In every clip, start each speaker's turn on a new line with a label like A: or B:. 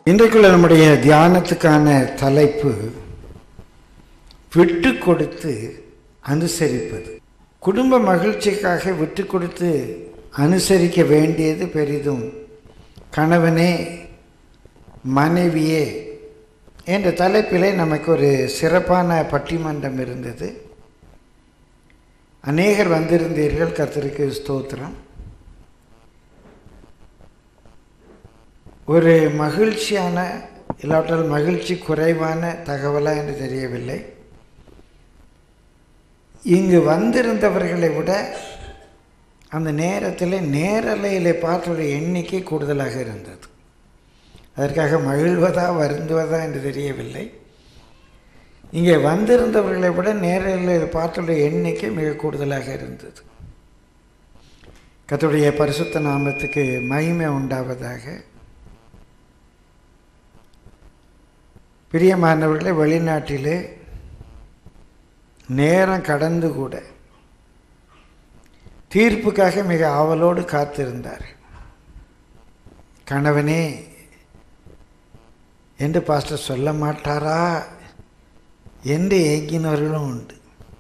A: இன்றைக்குள்ள நம்முடைய தியானத்துக்கான தலைப்பு விட்டு கொடுத்து அனுசரிப்பது குடும்ப மகிழ்ச்சிக்காக விட்டு கொடுத்து அனுசரிக்க வேண்டியது பெரிதும் கணவனே மனைவியே என்ற தலைப்பிலே நமக்கு ஒரு சிறப்பான பட்டிமன்றம் இருந்தது அநேகர் வந்திருந்தீர்கள் கர்த்தருக்கு ஸ்தோத்திரம் ஒரு மகிழ்ச்சியான இல்லாவிட்டால் மகிழ்ச்சி குறைவான தகவலா என்று தெரியவில்லை இங்கு வந்திருந்தவர்களை விட அந்த நேரத்தில் நேரலையில் பார்த்தோட எண்ணிக்கை கூடுதலாக இருந்தது அதற்காக மகிழ்வதா வருந்துவதா என்று தெரியவில்லை இங்கே வந்திருந்தவர்களை விட நேரலையில் பார்த்தோட எண்ணிக்கை மிக கூடுதலாக இருந்தது கத்துடைய பரிசுத்த நாமத்துக்கு மகிமை உண்டாவதாக பிரியமானவர்களை வெளிநாட்டிலே நேரம் கடந்து கூட தீர்ப்புக்காக மிக ஆவலோடு காத்திருந்தார் கணவனே என்று பாஸ்டர் சொல்ல மாட்டாரா என்று ஏங்கினவர்களும் உண்டு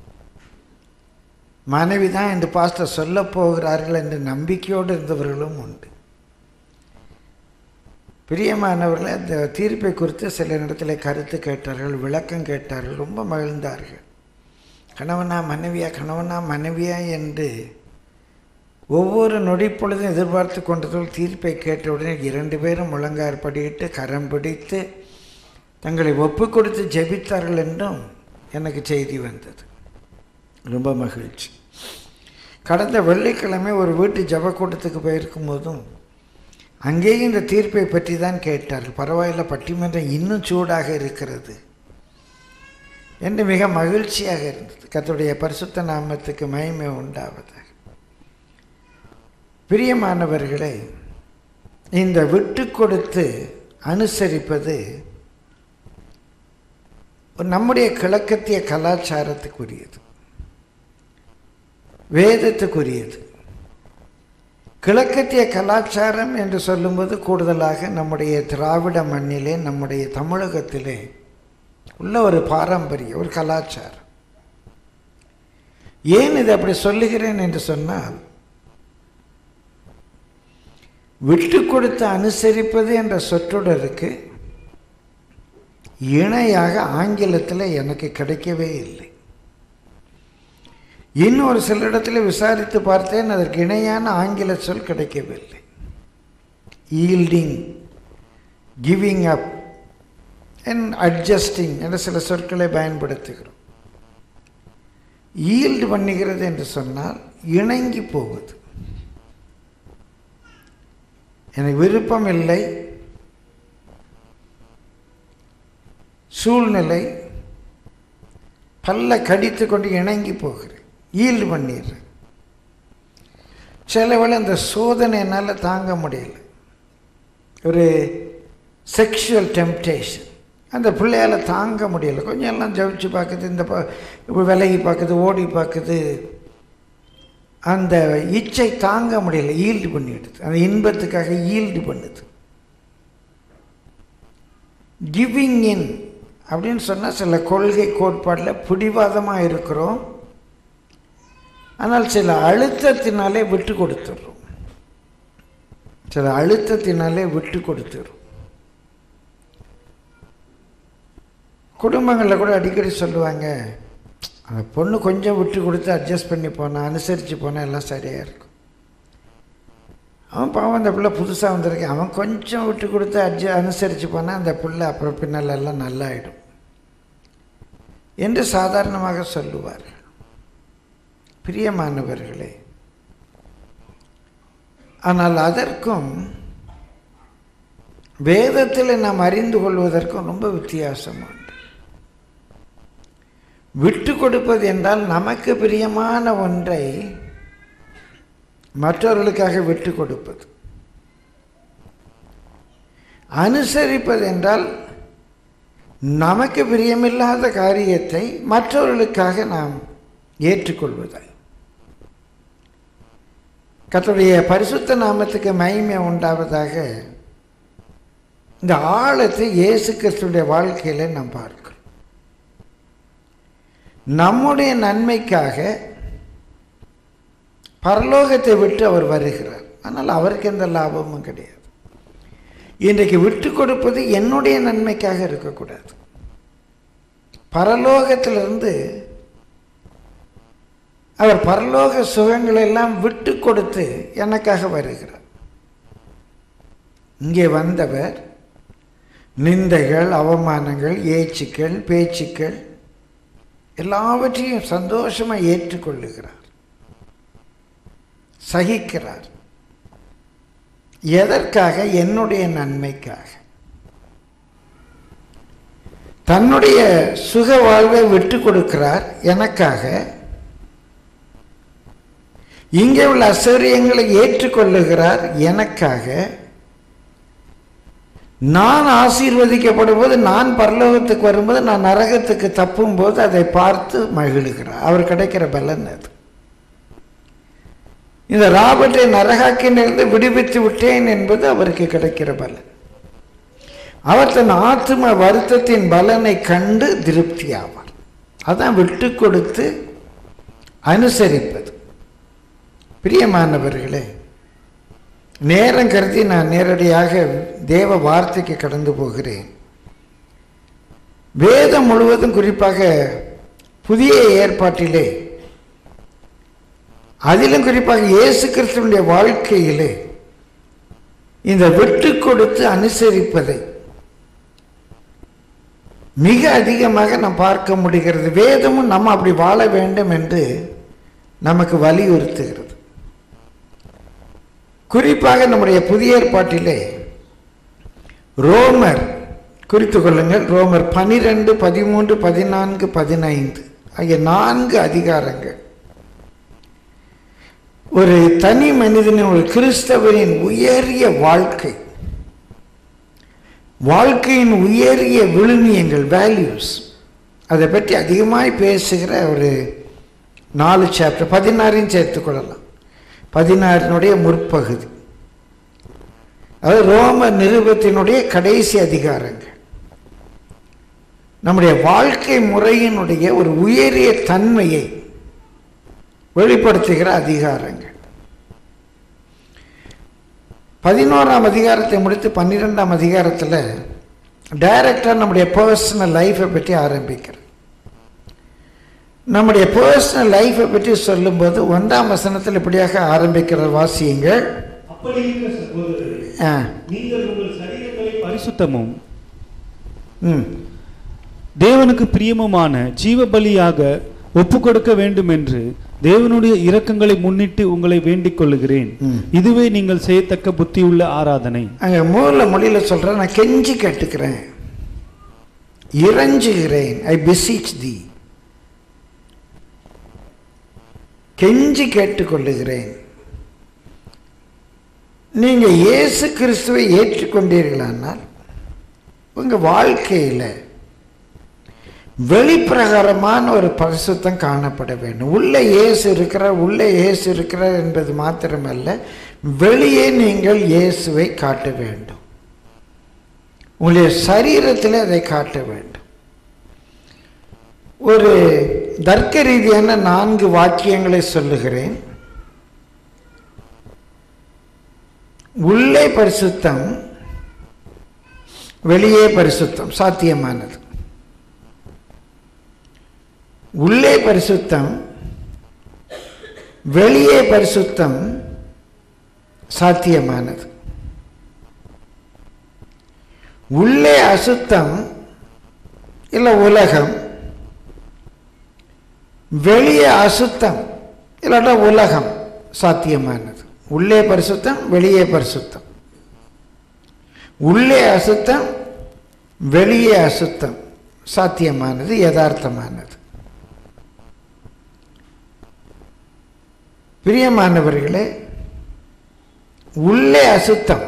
A: மனைவி தான் என்று பாஸ்டர் சொல்ல போகிறார்கள் என்று நம்பிக்கையோடு இருந்தவர்களும் உண்டு பிரியமானவர்களை அந்த தீர்ப்பை குறித்து சில இடத்துல கருத்து கேட்டார்கள் விளக்கம் கேட்டார்கள் ரொம்ப மகிழ்ந்தார்கள் கணவனா மனைவியா கணவனா மனைவியா என்று ஒவ்வொரு நொடிப்பொழுதும் எதிர்பார்த்து கொண்டதில் தீர்ப்பை கேட்டவுடனே இரண்டு பேரும் முழங்கார் படியிட்டு கரம் பிடித்து தங்களை ஒப்பு கொடுத்து ஜெபித்தார்கள் என்றும் எனக்கு செய்தி வந்தது ரொம்ப மகிழ்ச்சி கடந்த வெள்ளிக்கிழமை ஒரு வீட்டு ஜபக்கூட்டத்துக்கு போயிருக்கும் போதும் அங்கேயும் இந்த தீர்ப்பை பற்றி தான் கேட்டார்கள் பரவாயில்ல பட்டிமன்றம் இன்னும் சூடாக இருக்கிறது என்று மிக மகிழ்ச்சியாக இருந்தது கத்துடைய பரிசுத்த நாமத்துக்கு மகிமை உண்டாவதாக பிரியமானவர்களை இந்த விட்டு கொடுத்து அனுசரிப்பது நம்முடைய கிழக்கத்திய கலாச்சாரத்துக்குரியது வேதத்துக்குரியது கிழக்கத்திய கலாச்சாரம் என்று சொல்லும்போது கூடுதலாக நம்முடைய திராவிட மண்ணிலே நம்முடைய தமிழகத்திலே உள்ள ஒரு பாரம்பரியம் ஒரு கலாச்சாரம் ஏன் இது அப்படி சொல்லுகிறேன் என்று சொன்னால் விட்டு கொடுத்து அனுசரிப்பது என்ற சொற்றொடருக்கு இணையாக ஆங்கிலத்தில் எனக்கு கிடைக்கவே இல்லை இன்னும் ஒரு சில இடத்துல விசாரித்து பார்த்தேன் அதற்கு இணையான ஆங்கில சொல் கிடைக்கவில்லை yielding giving up and adjusting என்ற சில சொற்களை பயன்படுத்துகிறோம் ஈல்டு பண்ணுகிறது என்று சொன்னால் இணங்கி போவது எனக்கு விருப்பம் இல்லை சூழ்நிலை பல்ல கடித்து கொண்டு இணங்கி போகிறேன் ஈல்டு பண்ணிடுறேன் சில வேளை அந்த சோதனை என்னால் தாங்க முடியல ஒரு செக்ஷுவல் டெம்டேஷன் அந்த பிள்ளையால் தாங்க முடியலை கொஞ்சம் எல்லாம் ஜவிச்சு பார்க்குது இந்த பா இப்போ விலகி பார்க்குது ஓடி பார்க்குது அந்த இச்சை தாங்க முடியல ஈல்டு பண்ணிடுது அந்த இன்பத்துக்காக ஈல்டு பண்ணுது கிவிங் இன் அப்படின்னு சொன்னால் சில கொள்கை கோட்பாட்டில் பிடிவாதமாக இருக்கிறோம் ஆனால் சில அழுத்தத்தினாலே விட்டு கொடுத்துட்றோம் சில அழுத்தத்தினாலே விட்டு கொடுத்துடும் குடும்பங்களில் கூட அடிக்கடி சொல்லுவாங்க அந்த பொண்ணு கொஞ்சம் விட்டு கொடுத்து அட்ஜஸ்ட் பண்ணி போனால் அனுசரித்து போனால் எல்லாம் சரியாக இருக்கும் அவன் பாவம் அந்த பிள்ளை புதுசாக வந்திருக்கேன் அவன் கொஞ்சம் விட்டு கொடுத்து அட்ஜ அனுசரித்து போனால் அந்த பிள்ளை அப்புறம் பின்னால் எல்லாம் நல்லாயிடும் என்று சாதாரணமாக சொல்லுவார் பிரியமானவர்களே ஆனால் அதற்கும் வேதத்தில் நாம் அறிந்து கொள்வதற்கும் ரொம்ப வித்தியாசம் உண்டு விட்டு கொடுப்பது என்றால் நமக்கு பிரியமான ஒன்றை மற்றவர்களுக்காக விட்டு கொடுப்பது அனுசரிப்பது என்றால் நமக்கு பிரியமில்லாத காரியத்தை மற்றவர்களுக்காக நாம் ஏற்றுக்கொள்வதாய் கர்த்தருடைய பரிசுத்த நாமத்துக்கு மகிமை உண்டாவதாக இந்த ஆழத்தை இயேசு கிறிஸ்துடைய வாழ்க்கையில நாம் பார்க்கிறோம் நம்முடைய நன்மைக்காக பரலோகத்தை விட்டு அவர் வருகிறார் ஆனால் அவருக்கு எந்த லாபமும் கிடையாது இன்றைக்கு விட்டு கொடுப்பது என்னுடைய நன்மைக்காக இருக்கக்கூடாது பரலோகத்திலிருந்து அவர் பரலோக சுகங்களை எல்லாம் விட்டு கொடுத்து எனக்காக வருகிறார் இங்கே வந்தவர் நிந்தைகள் அவமானங்கள் ஏச்சுக்கள் பேச்சுக்கள் எல்லாவற்றையும் சந்தோஷமாக ஏற்றுக்கொள்ளுகிறார் சகிக்கிறார் எதற்காக என்னுடைய நன்மைக்காக தன்னுடைய சுக வாழ்வை விட்டு கொடுக்கிறார் எனக்காக இங்கே உள்ள அசௌரியங்களை ஏற்றுக்கொள்ளுகிறார் எனக்காக நான் ஆசீர்வதிக்கப்படும் போது நான் பரலோகத்துக்கு வரும்போது நான் நரகத்துக்கு தப்பும் போது அதை பார்த்து மகிழுகிறார் அவர் கிடைக்கிற பலன் அது இந்த ராபர்ட்டை நரகாக்கினிலிருந்து விடுவித்து விட்டேன் என்பது அவருக்கு கிடைக்கிற பலன் அவர் தன் ஆத்ம வருத்தத்தின் பலனை கண்டு திருப்தி ஆவார் அதான் விட்டு கொடுத்து அனுசரிப்பது பிரியமானவர்களே நேரம் கருதி நான் நேரடியாக தேவ வார்த்தைக்கு கடந்து போகிறேன் வேதம் முழுவதும் குறிப்பாக புதிய ஏற்பாட்டிலே அதிலும் குறிப்பாக இயேசு கிறிஸ்துவனுடைய வாழ்க்கையிலே இந்த விட்டு கொடுத்து அனுசரிப்பதை மிக அதிகமாக நாம் பார்க்க முடிகிறது வேதமும் நம்ம அப்படி வாழ வேண்டும் என்று நமக்கு வலியுறுத்துகிறது குறிப்பாக நம்முடைய புதிய ஏற்பாட்டிலே ரோமர் குறித்து கொள்ளுங்கள் ரோமர் பனிரெண்டு பதிமூன்று பதினான்கு பதினைந்து ஆகிய நான்கு அதிகாரங்கள் ஒரு தனி மனிதனின் ஒரு கிறிஸ்தவரின் உயரிய வாழ்க்கை வாழ்க்கையின் உயரிய விழுமியங்கள் வேல்யூஸ் அதை பற்றி அதிகமாய் பேசுகிற ஒரு நாலு சாப்டர் பதினாறையும் சேர்த்துக்கொள்ளலாம் பதினாறினுடைய முற்பகுதி அது ரோம நிருபத்தினுடைய கடைசி அதிகாரங்கள் நம்முடைய வாழ்க்கை முறையினுடைய ஒரு உயரிய தன்மையை வெளிப்படுத்துகிற அதிகாரங்கள் பதினோராம் அதிகாரத்தை முடித்து பன்னிரெண்டாம் அதிகாரத்தில் டைரக்டாக நம்முடைய பர்சனல் லைஃப்பை பற்றி ஆரம்பிக்கிறேன் நம்முடைய பர்சனல் லைஃப்பை பற்றி சொல்லும்போது ஒன்றாம் வசனத்தில் இப்படியாக ஆரம்பிக்கிற வாசியுங்கள்
B: அப்படி இருக்க சகோதரரே
A: ஆ,
B: நீங்கள் உங்கள் சரீரங்களை பரிசுத்தமும்
A: ம்
B: தேவனுக்கு பிரியமுமான ஜீவ பலியாக ஒப்பு கொடுக்க வேண்டும் என்று தேவனுடைய இரக்கங்களை முன்னிட்டு உங்களை வேண்டிக் கொள்ளுகிறேன்
A: ம்.
B: இதுவே நீங்கள் செய்யத்தக்க புத்தியுள்ள ஆராதனை
A: அங்கே மூல மொழியில் சொல்கிறேன் நான் கெஞ்சி கேட்டுக்கிறேன் இறைஞ்சுகிறேன் ஐ பிசிச் தி கெஞ்சி கேட்டுக்கொள்ளுகிறேன் நீங்கள் இயேசு கிறிஸ்துவை ஏற்றுக்கொண்டீர்களானால் உங்கள் வாழ்க்கையில் வெளிப்பிரகாரமான ஒரு பரிசுத்தம் காணப்பட வேண்டும் உள்ளே இயேசு இருக்கிறார் உள்ளே இயேசு இருக்கிறார் என்பது மாத்திரமல்ல வெளியே நீங்கள் இயேசுவை காட்ட வேண்டும் உங்களுடைய சரீரத்தில் அதை காட்ட வேண்டும் ஒரு தர்க்க ரீதியான நான்கு வாக்கியங்களை சொல்லுகிறேன் உள்ளே பரிசுத்தம் வெளியே பரிசுத்தம் சாத்தியமானது உள்ளே பரிசுத்தம் வெளியே பரிசுத்தம் சாத்தியமானது உள்ளே அசுத்தம் இல்லை உலகம் வெளியே அசுத்தம் இல்லாட்டா உலகம் சாத்தியமானது உள்ளே பரிசுத்தம் வெளியே பரிசுத்தம் உள்ளே அசுத்தம் வெளியே அசுத்தம் சாத்தியமானது யதார்த்தமானது பிரியமானவர்களே உள்ளே அசுத்தம்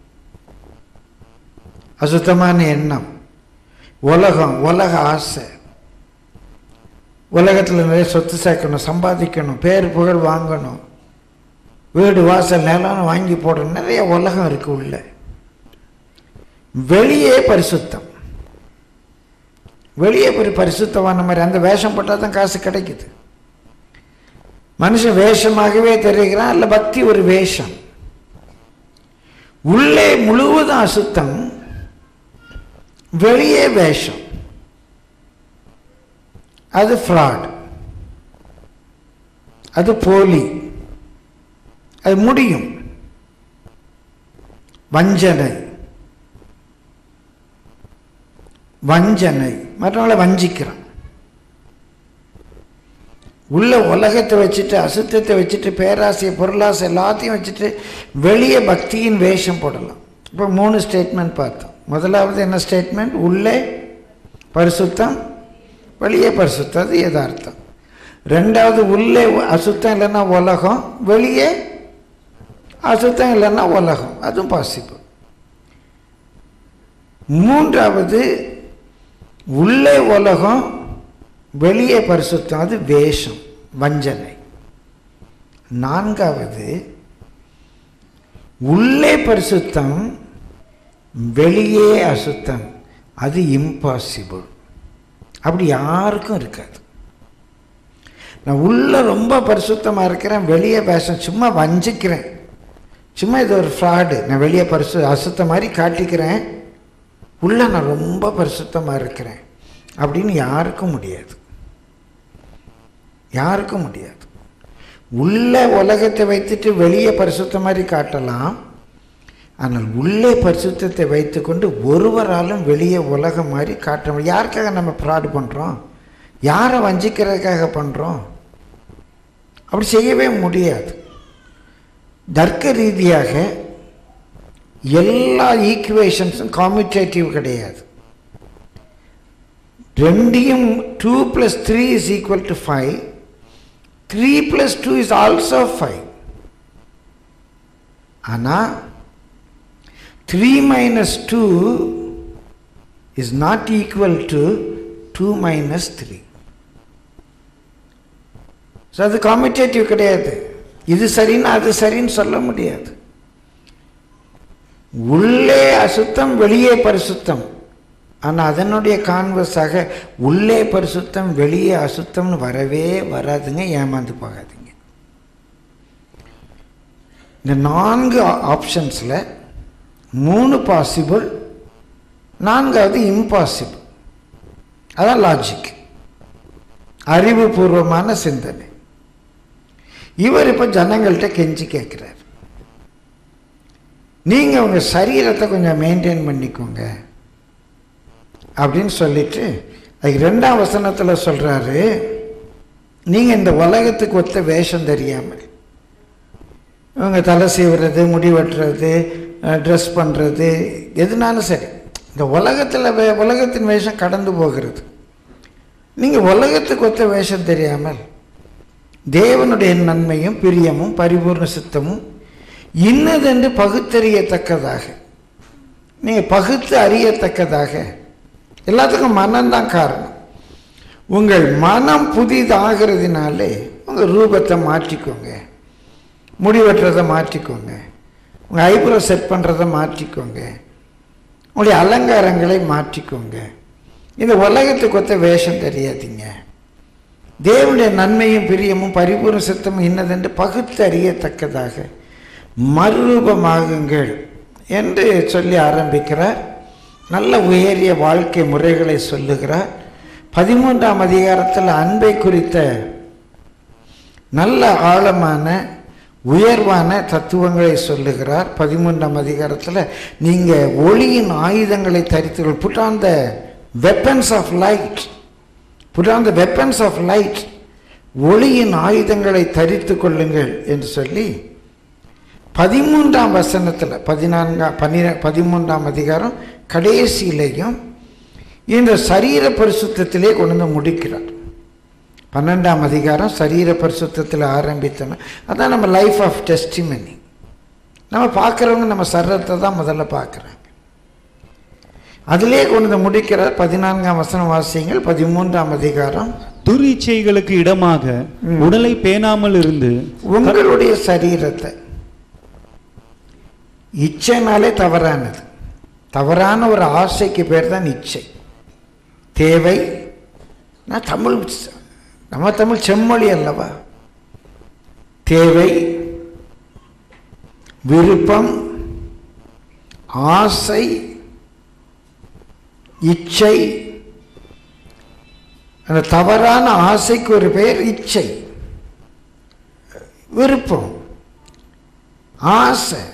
A: அசுத்தமான எண்ணம் உலகம் உலக ஆசை உலகத்தில் நிறைய சொத்து சேர்க்கணும் சம்பாதிக்கணும் பேர் புகழ் வாங்கணும் வீடு வாசல் நிலம் வாங்கி போடணும் நிறைய உலகம் இருக்கு உள்ள வெளியே பரிசுத்தம் வெளியே போய் பரிசுத்தமான மாதிரி அந்த வேஷம் போட்டால் தான் காசு கிடைக்குது மனுஷன் வேஷமாகவே தெரிகிறான் அல்ல பக்தி ஒரு வேஷம் உள்ளே முழுவதும் அசுத்தம் வெளியே வேஷம் அது ஃப்ராட் அது போலி அது முடியும் வஞ்சனை வஞ்சனை மற்றவங்களை வஞ்சிக்கிறான் உள்ள உலகத்தை வச்சுட்டு அசுத்தத்தை வச்சுட்டு பேராசையை பொருளாசை எல்லாத்தையும் வச்சுட்டு வெளியே பக்தியின் வேஷம் போடலாம் இப்போ மூணு ஸ்டேட்மெண்ட் பார்த்தோம் முதலாவது என்ன ஸ்டேட்மெண்ட் உள்ளே பரிசுத்தம் வெளியே பரிசுத்தம் அது யதார்த்தம் ரெண்டாவது உள்ளே அசுத்தம் இல்லைன்னா உலகம் வெளியே அசுத்தம் இல்லைன்னா உலகம் அதுவும் பாசிபிள் மூன்றாவது உள்ளே உலகம் வெளியே பரிசுத்தம் அது வேஷம் வஞ்சனை நான்காவது உள்ளே பரிசுத்தம் வெளியே அசுத்தம் அது இம்பாசிபிள் அப்படி யாருக்கும் இருக்காது நான் உள்ள ரொம்ப பரிசுத்தமாக இருக்கிறேன் வெளியே வேஷம் சும்மா வஞ்சிக்கிறேன் சும்மா இது ஒரு ஃப்ராடு நான் வெளியே பரிசு அசுத்த மாதிரி காட்டிக்கிறேன் உள்ள நான் ரொம்ப பரிசுத்தமாக இருக்கிறேன் அப்படின்னு யாருக்கும் முடியாது யாருக்கும் முடியாது உள்ள உலகத்தை வைத்துட்டு வெளியே பரிசுத்த மாதிரி காட்டலாம் ஆனால் உள்ளே பரிசுத்தத்தை வைத்துக்கொண்டு ஒருவராலும் வெளியே உலகம் மாதிரி காட்ட முடியும் யாருக்காக நம்ம ஃப்ராட் பண்ணுறோம் யாரை வஞ்சிக்கிறதுக்காக பண்ணுறோம் அப்படி செய்யவே முடியாது தர்க்க ரீதியாக எல்லா ஈக்குவேஷன்ஸும் காமிட்டேட்டிவ் கிடையாது ரெண்டையும் two plus three is equal to five three plus two is also five ஆனால் three minus two is not equal to two minus three so அது காமிட்டேட்டிவ் கிடையாது இது சரின்னு அது சரின்னு சொல்ல முடியாது உள்ளே அசுத்தம் வெளியே பரிசுத்தம் ஆனால் அதனுடைய கான்வர்ஸாக உள்ளே பரிசுத்தம் வெளியே அசுத்தம்னு வரவே வராதுங்க ஏமாந்து போகாதீங்க இந்த நான்கு ஆப்ஷன்ஸில் மூணு பாசிபிள் நான்காவது இம்பாசிபிள் அதான் லாஜிக் அறிவுபூர்வமான சிந்தனை இவர் இப்போ ஜனங்கள்கிட்ட கெஞ்சி கேட்குறார் நீங்கள் உங்கள் சரீரத்தை கொஞ்சம் மெயின்டைன் பண்ணிக்கோங்க அப்படின்னு சொல்லிட்டு அதுக்கு ரெண்டாம் வசனத்தில் சொல்கிறாரு நீங்கள் இந்த உலகத்துக்கு ஒத்த வேஷம் தெரியாமல் இவங்க தலை சீவுறது முடி வெட்டுறது ட்ரெஸ் பண்ணுறது எதுனாலும் சரி இந்த உலகத்தில் வே உலகத்தின் வேஷம் கடந்து போகிறது நீங்கள் உலகத்துக்கு ஒத்த வேஷம் தெரியாமல் தேவனுடைய நன்மையும் பிரியமும் பரிபூர்ண சித்தமும் இன்னதென்று பகுத்தறியத்தக்கதாக நீங்கள் பகுத்து அறியத்தக்கதாக எல்லாத்துக்கும் மனம்தான் காரணம் உங்கள் மனம் புதிதாகிறதுனாலே உங்கள் ரூபத்தை மாற்றிக்கோங்க முடிவெட்டுறதை மாற்றிக்கோங்க உங்கள் ஐப்ரோ செட் பண்ணுறதை மாற்றிக்கோங்க உங்களுடைய அலங்காரங்களை மாற்றிக்கோங்க இந்த உலகத்துக்கு ஒத்த வேஷம் தெரியாதீங்க தேவனுடைய நன்மையும் பிரியமும் பரிபூர்ண சித்தமும் இன்னதென்று பகுத்து அறியத்தக்கதாக மறுரூபமாகுங்கள் என்று சொல்லி ஆரம்பிக்கிறார் நல்ல உயரிய வாழ்க்கை முறைகளை சொல்லுகிறார் பதிமூன்றாம் அதிகாரத்தில் அன்பை குறித்த நல்ல ஆழமான உயர்வான தத்துவங்களை சொல்லுகிறார் பதிமூன்றாம் அதிகாரத்தில் நீங்கள் ஒளியின் ஆயுதங்களை தரித்து put on the weapons of light put on the weapons of light ஒளியின் ஆயுதங்களை தரித்து கொள்ளுங்கள் என்று சொல்லி பதிமூன்றாம் வசனத்தில் பதினான்காம் பன்னிர பதிமூன்றாம் அதிகாரம் கடைசியிலையும் இந்த சரீர பரிசுத்தத்திலே கொண்டு வந்து முடிக்கிறார் பன்னெண்டாம் அதிகாரம் சரீர பரிசுத்தத்தில் ஆரம்பித்தோன்னா அதான் நம்ம லைஃப் ஆஃப் டெஸ்டிமனி நம்ம பார்க்குறவங்க நம்ம சரீரத்தை தான் முதல்ல பார்க்குறாங்க அதிலே கொண்டு வந்து முடிக்கிறார் பதினான்காம் வசனம் வாசியங்கள் பதிமூன்றாம் அதிகாரம்
B: துரிச்சைகளுக்கு இடமாக உடலை பேணாமல் இருந்து
A: உங்களுடைய சரீரத்தை இச்சைனாலே தவறானது தவறான ஒரு ஆசைக்கு பேர் தான் இச்சை தேவை நான் தமிழ் நம்ம தமிழ் செம்மொழி அல்லவா தேவை விருப்பம் ஆசை இச்சை அந்த தவறான ஆசைக்கு ஒரு பெயர் இச்சை விருப்பம் ஆசை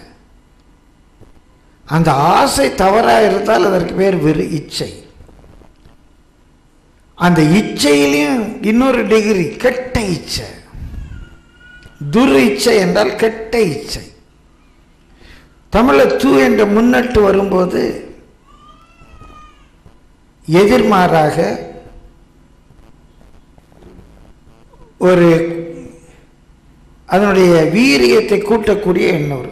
A: அந்த ஆசை தவறாக இருந்தால் அதற்கு பேர் வெறு இச்சை அந்த இச்சையிலையும் இன்னொரு டிகிரி கெட்ட இச்சை துரு இச்சை என்றால் கெட்ட இச்சை தமிழில் தூ என்ற முன்னட்டு வரும்போது எதிர்மாறாக ஒரு அதனுடைய வீரியத்தை கூட்டக்கூடிய இன்னொரு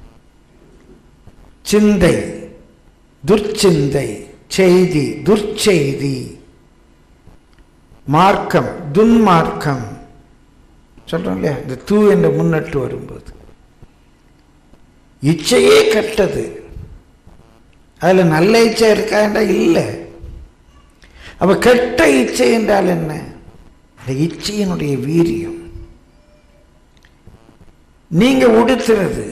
A: சிந்தை துர்ச்சிந்தை செய்தி துர்ச்செய்தி மார்க்கம் துன்மார்க்கம் சொல்றோம் இல்லையா இந்த தூ என்ற முன்னட்டு வரும்போது இச்சையே கெட்டது அதில் நல்ல இச்சை இருக்கா என்றால் இல்லை அப்ப கெட்ட இச்சை என்றால் என்ன இந்த இச்சையினுடைய வீரியம் நீங்க உடுத்துறது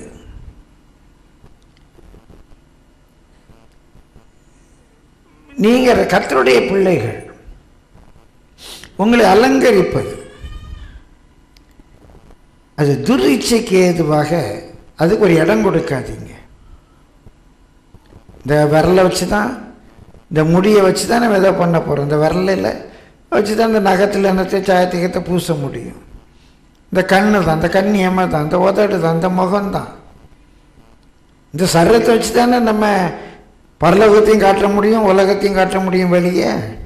A: நீங்க கர்த்தருடைய பிள்ளைகள் உங்களை அலங்கரிப்பது அது துர் இச்சைக்கு ஏதுவாக அதுக்கு ஒரு இடம் கொடுக்காதீங்க இந்த விரலை வச்சு தான் இந்த முடியை வச்சு தான் நம்ம எதோ பண்ண போகிறோம் இந்த விரலில் வச்சு தான் இந்த நகத்தில் என்னத்தை சாயத்திகத்தை பூச முடியும் இந்த கண்ணு தான் இந்த கண் ஏமா தான் இந்த உதடு தான் இந்த முகம் தான் இந்த சரீரத்தை வச்சு தானே நம்ம பரலோகத்தையும் காட்ட முடியும் உலகத்தையும் காட்ட முடியும் வெளியே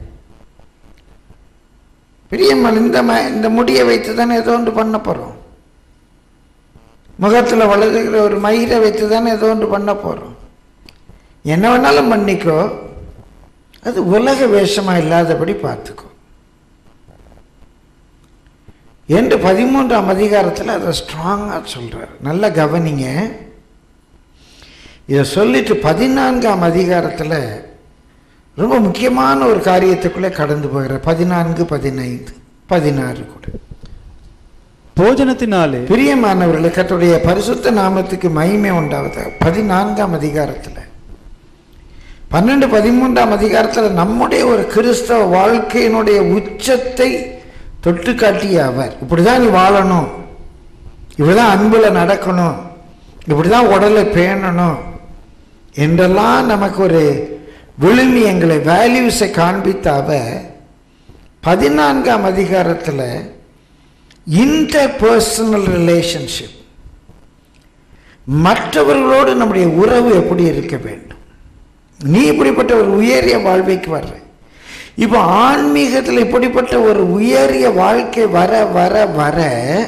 A: பிரியம்மல் இந்த ம இந்த முடியை வைத்து தானே ஏதோ ஒன்று பண்ண போகிறோம் முகத்தில் வளர்கிற ஒரு மயிரை வைத்து தானே ஏதோ ஒன்று பண்ண போகிறோம் என்ன வேணாலும் பண்ணிக்கோ அது உலக வேஷமாக இல்லாதபடி பார்த்துக்கோ என்று பதிமூன்றாம் அதிகாரத்தில் அதை ஸ்ட்ராங்காக சொல்கிறார் நல்லா கவனிங்க இதை சொல்லிட்டு பதினான்காம் அதிகாரத்தில் ரொம்ப முக்கியமான ஒரு காரியத்துக்குள்ளே கடந்து போகிறார் பதினான்கு பதினைந்து பதினாறு கூட
B: போஜனத்தினாலே
A: பிரியமானவர்களே கர்த்தருடைய பரிசுத்த நாமத்துக்கு மகிமை உண்டாவது பதினான்காம் அதிகாரத்தில் பன்னெண்டு பதிமூன்றாம் அதிகாரத்தில் நம்முடைய ஒரு கிறிஸ்தவ வாழ்க்கையினுடைய உச்சத்தை தொட்டு காட்டிய அவர் இப்படிதான் நீ வாழணும் இப்படிதான் அன்புல நடக்கணும் இப்படிதான் உடலை பேணணும் என்றெல்லாம் நமக்கு ஒரு விழுமியங்களை வேல்யூஸை காண்பித்த அவர் பதினான்காம் அதிகாரத்தில் இன்டர் பர்சனல் ரிலேஷன்ஷிப் மற்றவர்களோடு நம்முடைய உறவு எப்படி இருக்க வேண்டும் நீ இப்படிப்பட்ட ஒரு உயரிய வாழ்வைக்கு வர்ற இப்போ ஆன்மீகத்தில் இப்படிப்பட்ட ஒரு உயரிய வாழ்க்கை வர வர வர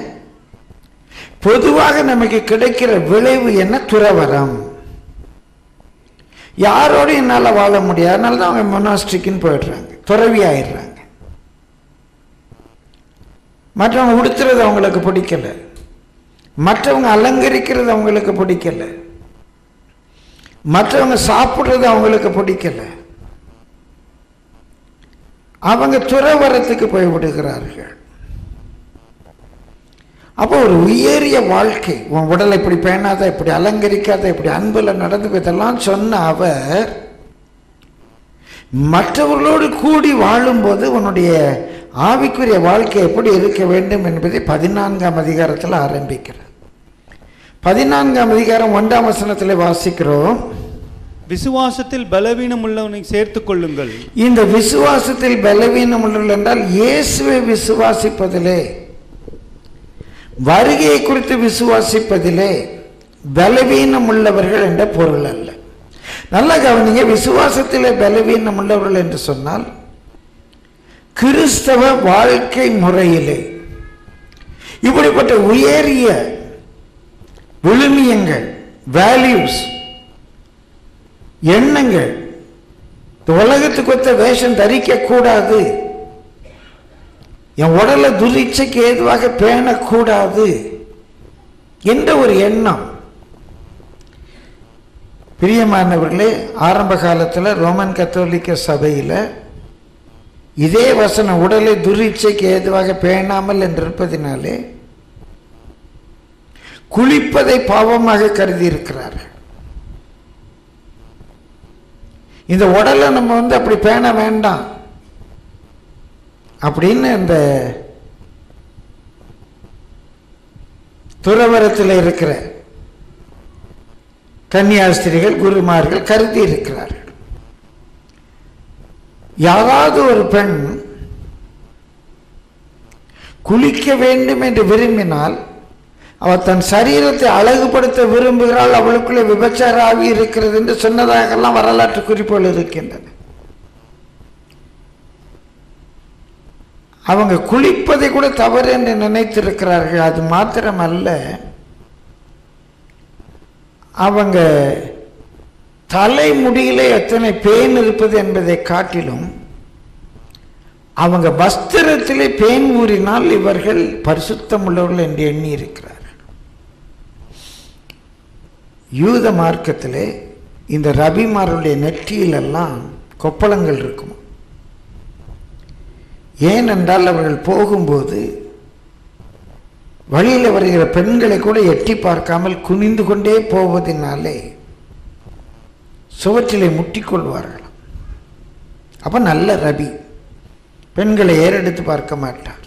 A: பொதுவாக நமக்கு கிடைக்கிற விளைவு என்ன துறவரம் யாரோடு என்னால் வாழ முடியாது அதனால தான் அவங்க மொனாஸ்ட்ரிக்குன்னு போயிடுறாங்க துறவி ஆயிடுறாங்க மற்றவங்க உடுத்துறது அவங்களுக்கு பிடிக்கல மற்றவங்க அலங்கரிக்கிறது அவங்களுக்கு பிடிக்கல மற்றவங்க சாப்பிட்றது அவங்களுக்கு பிடிக்கல அவங்க துறவரத்துக்கு போய் விடுகிறார்கள் அப்போ ஒரு உயரிய வாழ்க்கை உன் உடலை இப்படி பேணாத இப்படி அலங்கரிக்காத இப்படி அன்பில் நடந்து இதெல்லாம் சொன்ன அவர் மற்றவர்களோடு கூடி வாழும்போது உன்னுடைய ஆவிக்குரிய வாழ்க்கை எப்படி இருக்க வேண்டும் என்பதை பதினான்காம் அதிகாரத்தில் ஆரம்பிக்கிறார் பதினான்காம் அதிகாரம் ஒன்றாம் வசனத்தில் வாசிக்கிறோம்
B: விசுவாசத்தில் பலவீனம் உள்ளவனை சேர்த்துக் கொள்ளுங்கள்
A: இந்த விசுவாசத்தில் பலவீனம் உள்ளவர்கள் என்றால் இயேசுவை விசுவாசிப்பதிலே வருகையை குறித்து விசுவாசிப்பதிலே பலவீனம் உள்ளவர்கள் என்ற பொருள் அல்ல நல்ல கவனிங்க விசுவாசத்திலே பலவீனம் உள்ளவர்கள் என்று சொன்னால் கிறிஸ்தவ வாழ்க்கை முறையிலே இப்படிப்பட்ட உயரிய விழுமியங்கள் வேல்யூஸ் எண்ணங்கள் இந்த உலகத்துக்கு ஒத்த வேஷம் தரிக்க கூடாது என் உடலை துரிச்சைக்கு ஏதுவாக பேணக்கூடாது என்ற ஒரு எண்ணம் பிரியமானவர்களே ஆரம்ப காலத்தில் ரோமன் கத்தோலிக்க சபையில் இதே வசனம் உடலை துரிச்சைக்கு ஏதுவாக பேணாமல் என்றிருப்பதினாலே குளிப்பதை பாவமாக கருதி இருக்கிறார்கள் இந்த உடலை நம்ம வந்து அப்படி பேண வேண்டாம் அப்படின்னு இந்த துறவரத்தில் இருக்கிற கன்னியாஸ்திரிகள் குருமார்கள் கருதி இருக்கிறார்கள் யாராவது ஒரு பெண் குளிக்க வேண்டும் என்று விரும்பினால் அவள் தன் சரீரத்தை அழகுபடுத்த விரும்புகிறாள் அவளுக்குள்ளே விபச்சார ஆவி இருக்கிறது என்று சொன்னதாகலாம் வரலாற்று குறிப்புகள் இருக்கின்றன அவங்க குளிப்பதை கூட தவறு என்று நினைத்திருக்கிறார்கள் அது மாத்திரமல்ல அவங்க தலைமுடியிலே எத்தனை பேன் இருப்பது என்பதை காட்டிலும் அவங்க வஸ்திரத்திலே பேன் ஊறினால் இவர்கள் பரிசுத்தம் உள்ளவர்கள் என்று எண்ணி இருக்கிறார்கள் யூத மார்க்கத்திலே இந்த ரபிமாருடைய நெற்றியிலெல்லாம் கொப்பளங்கள் இருக்கும் ஏனென்றால் அவர்கள் போகும்போது வழியில் வருகிற பெண்களை கூட எட்டி பார்க்காமல் குனிந்து கொண்டே போவதனாலே சுவற்றிலே முட்டிக்கொள்வார்களாம் அப்ப நல்ல ரபி பெண்களை ஏறெடுத்து பார்க்க மாட்டார்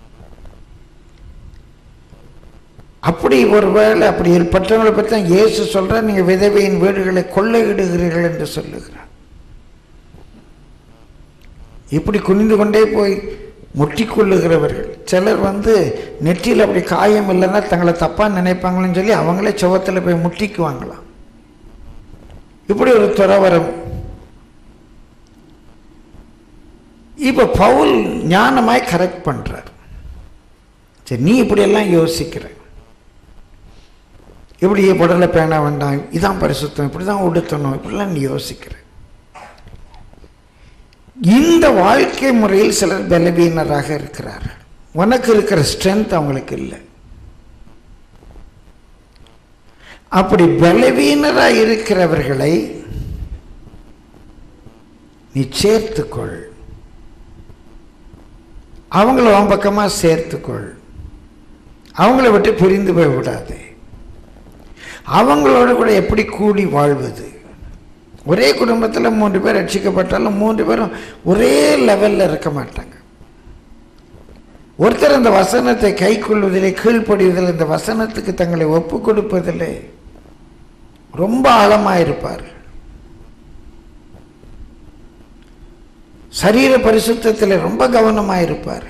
A: அப்படி ஒருவேளை அப்படி ஏற்பட்டவங்களை பற்றி தான் இயேசு சொல்றார் நீங்க விதவையின் வீடுகளை கொள்ளையிடுகிறீர்கள் என்று சொல்லுகிறார் இப்படி குனிந்து கொண்டே போய் முட்டிக்கொள்ளுகிறவர்கள் சிலர் வந்து நெற்றியில் அப்படி காயம் இல்லைன்னா தங்களை தப்பாக நினைப்பாங்களேன்னு சொல்லி அவங்களே சுவத்தில் போய் முட்டிக்குவாங்களாம் இப்படி ஒரு துறவரம் இப்போ பவுல் ஞானமாய் கரெக்ட் பண்றார் சரி நீ இப்படியெல்லாம் யோசிக்கிற இப்படி உடலை பேண வேண்டாம் இதான் பரிசுத்தம் இப்படி தான் உடுத்தணும் இப்படிலாம் நீ யோசிக்கிற இந்த வாழ்க்கை முறையில் சிலர் பலவீனராக இருக்கிறார்கள் உனக்கு இருக்கிற ஸ்ட்ரென்த் அவங்களுக்கு இல்லை அப்படி பலவீனராக இருக்கிறவர்களை நீ சேர்த்துக்கொள் அவங்கள உன் பக்கமாக சேர்த்துக்கொள் அவங்கள விட்டு பிரிந்து போய் விடாது அவங்களோட கூட எப்படி கூடி வாழ்வது ஒரே குடும்பத்தில் மூன்று பேர் ரட்சிக்கப்பட்டாலும் மூன்று பேரும் ஒரே லெவலில் இருக்க மாட்டாங்க ஒருத்தர் அந்த வசனத்தை கை கொள்வதிலே கீழ்ப்படிவதில் இந்த வசனத்துக்கு தங்களை ஒப்பு கொடுப்பதிலே ரொம்ப ஆழமாக இருப்பார் சரீர பரிசுத்தத்தில் ரொம்ப கவனமாக இருப்பார்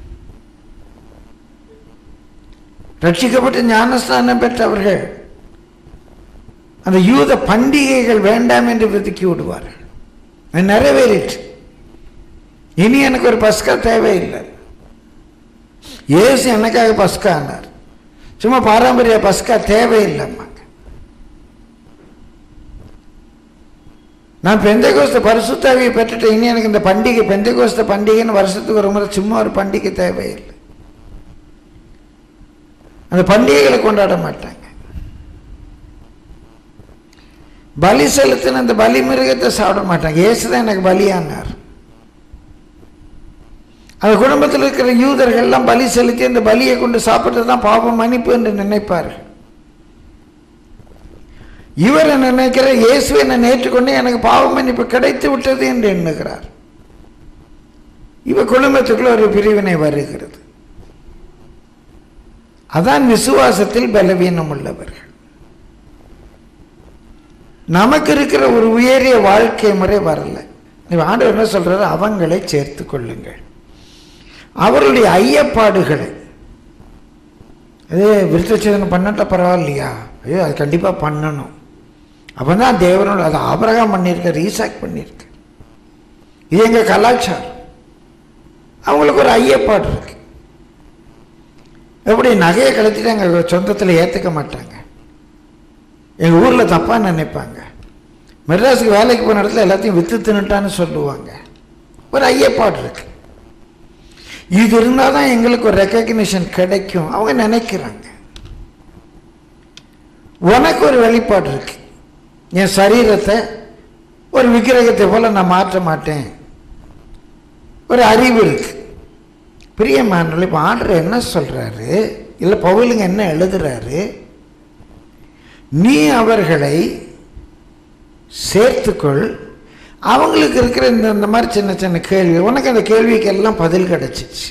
A: ரட்சிக்கப்பட்ட ஞானஸ்தானம் பெற்றவர்கள் அந்த யூத பண்டிகைகள் வேண்டாம் என்று ஒதுக்கி விடுவார்கள் அது நிறைவேறிற்று இனி எனக்கு ஒரு பஸ்கா தேவையில்லை இயேசு எனக்காக பஸ்கானார் சும்மா பாரம்பரிய பஸ்கா தேவையில்லைம்மா நான் பெந்தகோஸ்த பரிசுத்தாவியை பெற்றுட்டு இனி எனக்கு இந்த பண்டிகை பெந்தகோஸ்த பண்டிகைன்னு வருஷத்துக்கு ஒரு முறை சும்மா ஒரு பண்டிகை தேவையில்லை அந்த பண்டிகைகளை கொண்டாட மாட்டாங்க பலி செலுத்தின அந்த பலி மிருகத்தை சாப்பிட மாட்டாங்க இயேசுதான் எனக்கு பலியானார் அந்த குடும்பத்தில் இருக்கிற யூதர்கள் எல்லாம் பலி செலுத்தி அந்த பலியை கொண்டு சாப்பிட்டது தான் பாவம் மன்னிப்பு என்று நினைப்பார்கள் இவர் நினைக்கிற இயேசுவை நான் ஏற்றுக்கொண்டு எனக்கு பாவ மன்னிப்பு கிடைத்து விட்டது என்று எண்ணுகிறார் இவ குடும்பத்துக்குள்ள ஒரு பிரிவினை வருகிறது அதான் விசுவாசத்தில் பலவீனம் உள்ளவர்கள் நமக்கு இருக்கிற ஒரு உயரிய வாழ்க்கை முறை வரல ஆண்டவர் என்ன சொல்றாரு அவங்களை சேர்த்து கொள்ளுங்கள் அவர்களுடைய ஐயப்பாடுகளை அது விருத்தச்சேதனம் பண்ணட்டா பரவாயில்லையா ஐயோ அது கண்டிப்பாக பண்ணணும் அப்போ தான் தேவனோட அது ஆபரகம் பண்ணியிருக்கார் ஈசாக் பண்ணியிருக்க இது எங்கள் கலாச்சாரம் அவங்களுக்கு ஒரு ஐயப்பாடு இருக்கு எப்படி நகையை கழிச்சிட்டு எங்கள் சொந்தத்தில் ஏற்றுக்க மாட்டாங்க எங்கள் ஊரில் தப்பாக நினைப்பாங்க மெட்ராஸுக்கு வேலைக்கு போன இடத்துல எல்லாத்தையும் விற்று தின்னுட்டான்னு சொல்லுவாங்க ஒரு ஐயப்பாடு இருக்கு இது இருந்தால் தான் எங்களுக்கு ஒரு ரெக்கக்னிஷன் கிடைக்கும் அவங்க நினைக்கிறாங்க உனக்கு ஒரு வெளிப்பாடு இருக்கு என் சரீரத்தை ஒரு விக்கிரகத்தை போல நான் மாற்ற மாட்டேன் ஒரு அறிவு இருக்கு பிரியமானவர்களே இப்போ ஆண்டர் என்ன சொல்றாரு இல்லை பவுலுங்க என்ன எழுதுறாரு நீ அவர்களை சேர்த்துக்கொள் அவங்களுக்கு இருக்கிற இந்த இந்த மாதிரி சின்ன சின்ன கேள்வி உனக்கு அந்த கேள்விக்கெல்லாம் பதில் கிடைச்சிச்சு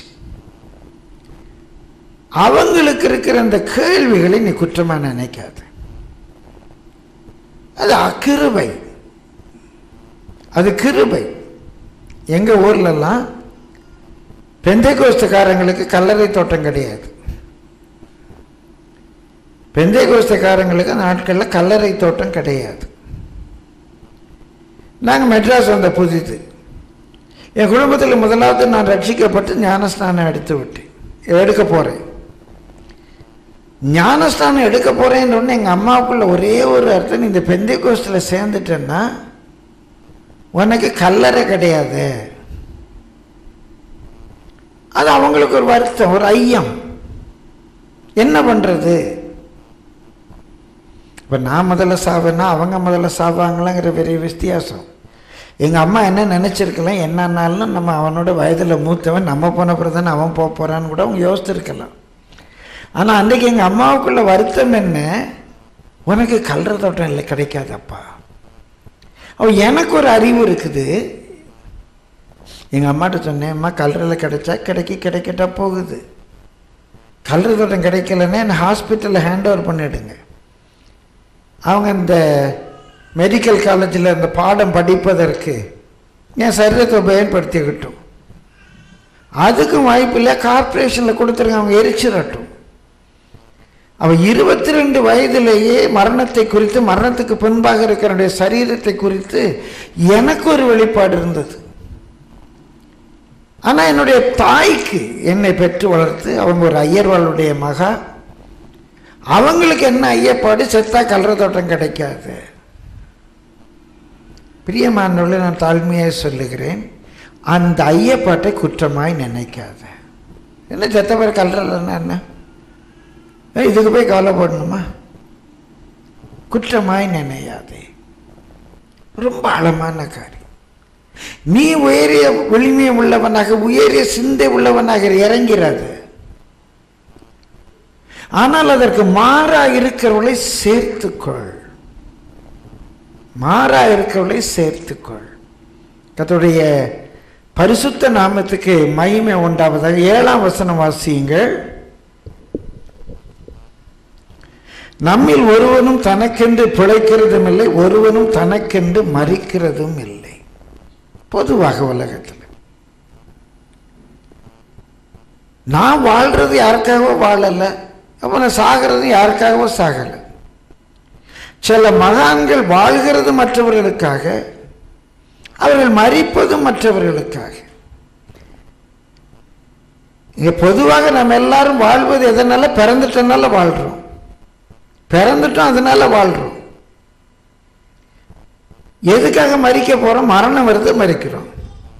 A: அவங்களுக்கு இருக்கிற அந்த கேள்விகளை நீ குற்றமா நினைக்காத அது அக்கிருபை அது கிருபை எங்க ஊர்லெல்லாம் பெந்தைகோஸ்தக்காரங்களுக்கு கல்லறை தோட்டம் கிடையாது பெந்தைகோஸ்தக்காரங்களுக்கு அந்த நாட்களில் கல்லறை தோட்டம் கிடையாது நாங்கள் மெட்ராஸ் வந்த புதிது என் குடும்பத்தில் முதலாவது நான் ரட்சிக்கப்பட்டு ஞானஸ்நானம் எடுத்து விட்டேன் எடுக்க போகிறேன் ஞானஸ்தானம் எடுக்க போகிறேன்னு உடனே எங்கள் அம்மாவுக்குள்ள ஒரே ஒரு அர்த்தம் நீ இந்த பெந்தை கோஸ்டில் சேர்ந்துட்டேன்னா உனக்கு கல்லறை கிடையாது அது அவங்களுக்கு ஒரு வருத்தம் ஒரு ஐயம் என்ன பண்ணுறது இப்போ நான் முதல்ல சாவேன்னா அவங்க முதல்ல சாவாங்களாங்கிற பெரிய வித்தியாசம் எங்கள் அம்மா என்ன நினச்சிருக்கலாம் என்னன்னாலும் நம்ம அவனோட வயதில் மூத்தவன் நம்ம போன பிறகு தானே அவன் போக போகிறான்னு கூட அவங்க யோசிச்சிருக்கலாம் ஆனால் அன்றைக்கி எங்கள் அம்மாவுக்குள்ள வருத்தம் என்ன உனக்கு கல்ற தோட்டம் இல்லை கிடைக்காதப்பா அவ எனக்கு ஒரு அறிவு இருக்குது எங்கள் அம்மாட்ட சொன்னேன் அம்மா கல்றில் கிடைச்சா கிடைக்கி கிடைக்கட்டா போகுது கல்ற தோட்டம் கிடைக்கலன்னா என்னை ஹாஸ்பிட்டலில் ஹேண்ட் ஓவர் பண்ணிடுங்க அவங்க இந்த மெடிக்கல் காலேஜில் இந்த பாடம் படிப்பதற்கு என் சரீரத்தை பயன்படுத்திக்கிட்டும் அதுக்கும் வாய்ப்பு இல்லை கார்பரேஷனில் கொடுத்துருங்க அவங்க எரிச்சிடட்டும் அவன் இருபத்தி ரெண்டு வயதிலேயே மரணத்தை குறித்து மரணத்துக்கு பின்பாக இருக்கிற சரீரத்தை குறித்து எனக்கு ஒரு வெளிப்பாடு இருந்தது ஆனால் என்னுடைய தாய்க்கு என்னை பெற்று வளர்த்து அவங்க ஒரு ஐயர்வாளுடைய மகா அவங்களுக்கு என்ன ஐயப்பாடு செத்தா கல்ற தோட்டம் கிடைக்காது பிரியமானவர்களை நான் தாழ்மையாக சொல்லுகிறேன் அந்த ஐயப்பாட்டை குற்றமாய் நினைக்காத என்ன செத்த பேர் கல்றலன்னா என்ன ஏய், இதுக்கு போய் கவலைப்படணுமா குற்றமாய் நினையாதே ரொம்ப ஆழமான காரியம் நீ உயரிய விளிமைய உள்ளவனாக உயரிய சிந்தை உள்ளவனாக இறங்கிறாது ஆனால் அதற்கு மாறா இருக்கிறவளை சேர்த்துக்கொள் மாறா இருக்கிறவளை சேர்த்துக்கொள் கர்த்தருடைய பரிசுத்த நாமத்துக்கு மகிமை உண்டாவதாக ஏழாம் வசனம் வாசியுங்கள் நம்மில் ஒருவனும் தனக்கென்று பிழைக்கிறதும் இல்லை ஒருவனும் தனக்கென்று மறிக்கிறதும் இல்லை பொதுவாக உலகத்தில் நான் வாழ்றது யாருக்காகவோ வாழல அப்போ நான் சாகிறது யாருக்காகவோ சாகலை சில மகான்கள் வாழ்கிறது மற்றவர்களுக்காக அவர்கள் மறிப்பதும் மற்றவர்களுக்காக இங்க பொதுவாக நம்ம எல்லாரும் வாழ்வது எதனால பிறந்துட்டனால வாழ்றோம் பிறந்துட்டோம் அதனால வாழ்றோம் எதுக்காக மறிக்க போறோம் மரணம் வருது மறிக்கிறோம்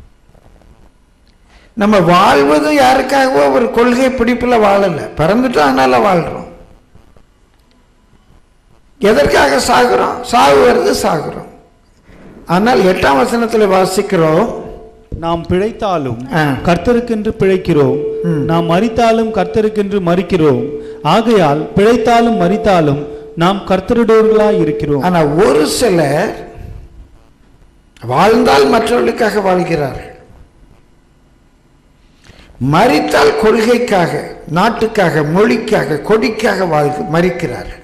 A: நம்ம வாழ்வதும் யாருக்காகவோ ஒரு கொள்கை பிடிப்புல வாழல பிறந்துட்டோம் அதனால வாழ்றோம் எதற்காக சாகுறோம் சாகு வருது சாகுறோம் ஆனால் எட்டாம் வசனத்தில் வாசிக்கிறோம்
B: நாம் பிழைத்தாலும்
A: ஆ.
B: கர்த்தருக்கென்று பிழைக்கிறோம்
A: ம்.
B: நாம் மரித்தாலும் கர்த்தருக்கென்று மறிக்கிறோம் ஆகையால் பிழைத்தாலும் மரித்தாலும் நாம் கர்த்தருடையவர்களாய் இருக்கிறோம்
A: ஆனா ஒரு சிலர் வாழ்ந்தால் மற்றவர்களுக்காக வாழ்கிறார்கள் மறித்தால் கொள்கைக்காக நாட்டுக்காக மொழிக்காக கொடிக்காக வாழ் மறிக்கிறார்கள்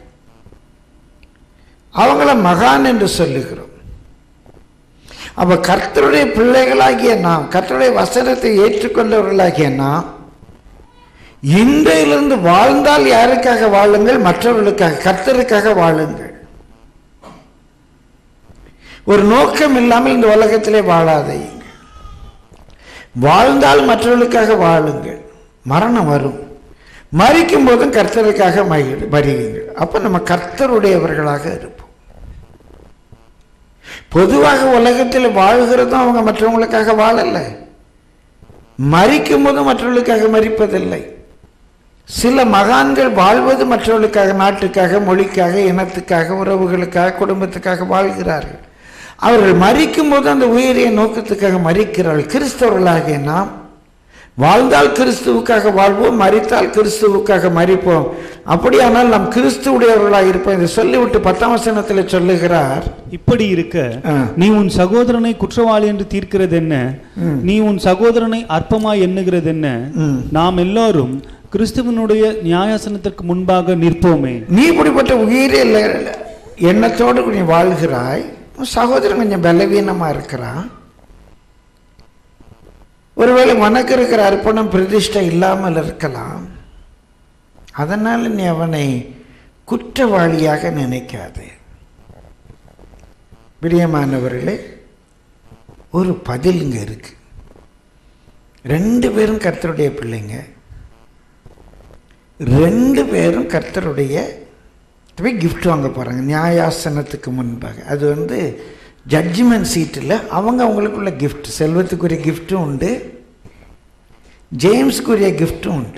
A: அவங்கள மகான் என்று சொல்லுகிறோம் அப்ப கர்த்தருடைய பிள்ளைகளாகிய நாம் கர்த்தருடைய வசனத்தை ஏற்றுக்கொண்டவர்களாகிய நாம் இன்றையிலிருந்து வாழ்ந்தால் யாருக்காக வாழுங்கள் மற்றவர்களுக்காக கர்த்தருக்காக வாழுங்கள் ஒரு நோக்கம் இல்லாமல் இந்த உலகத்திலே வாழாதீங்க வாழ்ந்தால் மற்றவர்களுக்காக வாழுங்கள் மரணம் வரும் மறிக்கும் போதும் கர்த்தருக்காக மகி- மறியுங்கள் அப்ப நம்ம கர்த்தருடையவர்களாக இருப்போம் பொதுவாக உலகத்தில் வாழ்கிறதும் அவங்க மற்றவங்களுக்காக வாழல மறிக்கும் போதும் மற்றவர்களுக்காக மறிப்பதில்லை சில மகான்கள் வாழ்வது மற்றவர்களுக்காக நாட்டுக்காக மொழிக்காக இனத்துக்காக உறவுகளுக்காக குடும்பத்துக்காக வாழ்கிறார்கள் அவர்கள் மறிக்கும் போது அந்த உயரிய நோக்கத்துக்காக மறிக்கிறார்கள் கிறிஸ்தவர்களாகிய நாம் வாழ்ந்தால் கிறிஸ்துவுக்காக வாழ்வோம் மறித்தால் கிறிஸ்துவுக்காக மறிப்போம் அப்படியானால் நாம் கிறிஸ்துவுடையவர்களாக இருப்போம் இதை சொல்லிவிட்டு பத்தாம் வசனத்தில் சொல்லுகிறார்
B: இப்படி இருக்க
A: ஆ.
B: நீ உன் சகோதரனை குற்றவாளி என்று தீர்க்கிறது என்ன
A: ம்.
B: நீ உன் சகோதரனை அற்பமாய் எண்ணுகிறது என்ன
A: ம்.
B: நாம் எல்லாரும் கிறிஸ்துவனுடைய நியாயாசனத்திற்கு முன்பாக நிற்போமே
A: நீ இப்படிப்பட்ட உயிரிய ல- எண்ணத்தோடு நீ வாழ்கிறாய் உன் சகோதரன் கொஞ்சம் பலவீனமா இருக்கிறான் ஒருவேளை உனக்கு இருக்கிற அர்ப்பணம் பிரதிஷ்டை இல்லாமல் இருக்கலாம் அதனால் நீ அவனை குற்றவாளியாக நினைக்காதே பிரியமானவர்களே ஒரு பதில் இங்க இருக்கு ரெண்டு பேரும் கர்த்தருடைய பிள்ளைங்க ரெண்டு பேரும் கர்த்தருடைய போய் gift வாங்க போகிறாங்க நியாயாசனத்துக்கு முன்பாக அது வந்து ஜட்ஜ்மெண்ட் சீட்டில் அவங்க அவங்களுக்குள்ள gift செல்வத்துக்குரிய கிஃப்ட்டும் உண்டு ஜேம்ஸ்க்குரிய கிஃப்ட்டும் உண்டு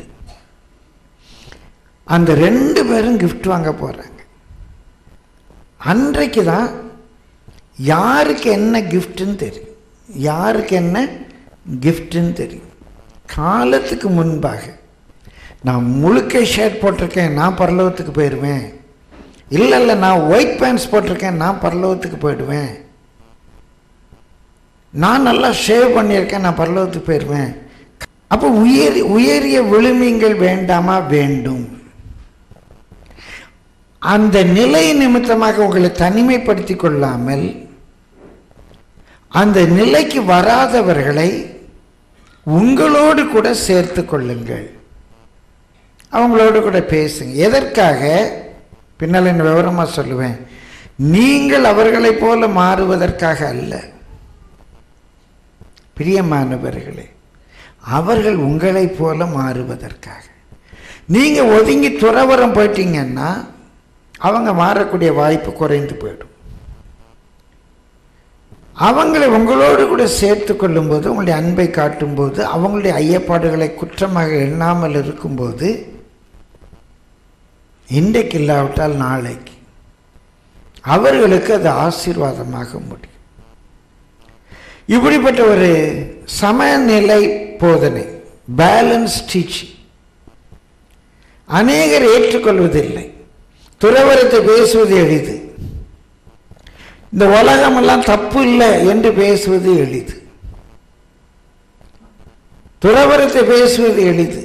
A: அந்த ரெண்டு பேரும் gift வாங்க போகிறாங்க அன்றைக்கு தான் யாருக்கு என்ன கிஃப்ட்டுன்னு தெரியும் யாருக்கு என்ன கிஃப்ட்டுன்னு தெரியும் காலத்துக்கு முன்பாக நான் முழுக்க ஷர்ட் போட்டிருக்கேன் நான் பரலோகத்துக்கு போயிடுவேன் இல்லை இல்லை நான் ஒயிட் பேண்ட்ஸ் போட்டிருக்கேன் நான் பரலோகத்துக்கு போயிடுவேன் நான் நல்லா ஷேவ் பண்ணியிருக்கேன் நான் பரலோகத்துக்கு போயிடுவேன் அப்போ உயரி உயரிய விழுமியங்கள் வேண்டாமா வேண்டும் அந்த நிலை நிமித்தமாக உங்களை தனிமைப்படுத்திக் கொள்ளாமல் அந்த நிலைக்கு வராதவர்களை உங்களோடு கூட சேர்த்து கொள்ளுங்கள் அவங்களோடு கூட பேசுங்க எதற்காக பின்னால் என்ன விவரமாக சொல்லுவேன் நீங்கள் அவர்களைப் போல மாறுவதற்காக அல்ல பிரியமானவர்களே அவர்கள் உங்களைப் போல மாறுவதற்காக நீங்க ஒதுங்கி துறவரம் போயிட்டீங்கன்னா அவங்க மாறக்கூடிய வாய்ப்பு குறைந்து போயிடும் அவங்களை உங்களோடு கூட சேர்த்து கொள்ளும்போது உங்களுடைய அன்பை காட்டும்போது அவங்களுடைய ஐயப்பாடுகளை குற்றமாக எண்ணாமல் இருக்கும்போது இன்றைக்கு இல்லாவிட்டால் நாளைக்கு அவர்களுக்கு அது ஆசீர்வாதமாக முடியும் இப்படிப்பட்ட ஒரு சமநிலை போதனை பேலன்ஸ் டீச்சிங் அநேகர் ஏற்றுக்கொள்வதில்லை துறவரத்தை பேசுவது எளிது இந்த உலகமெல்லாம் தப்பு இல்லை என்று பேசுவது எளிது துறவரத்தை பேசுவது எளிது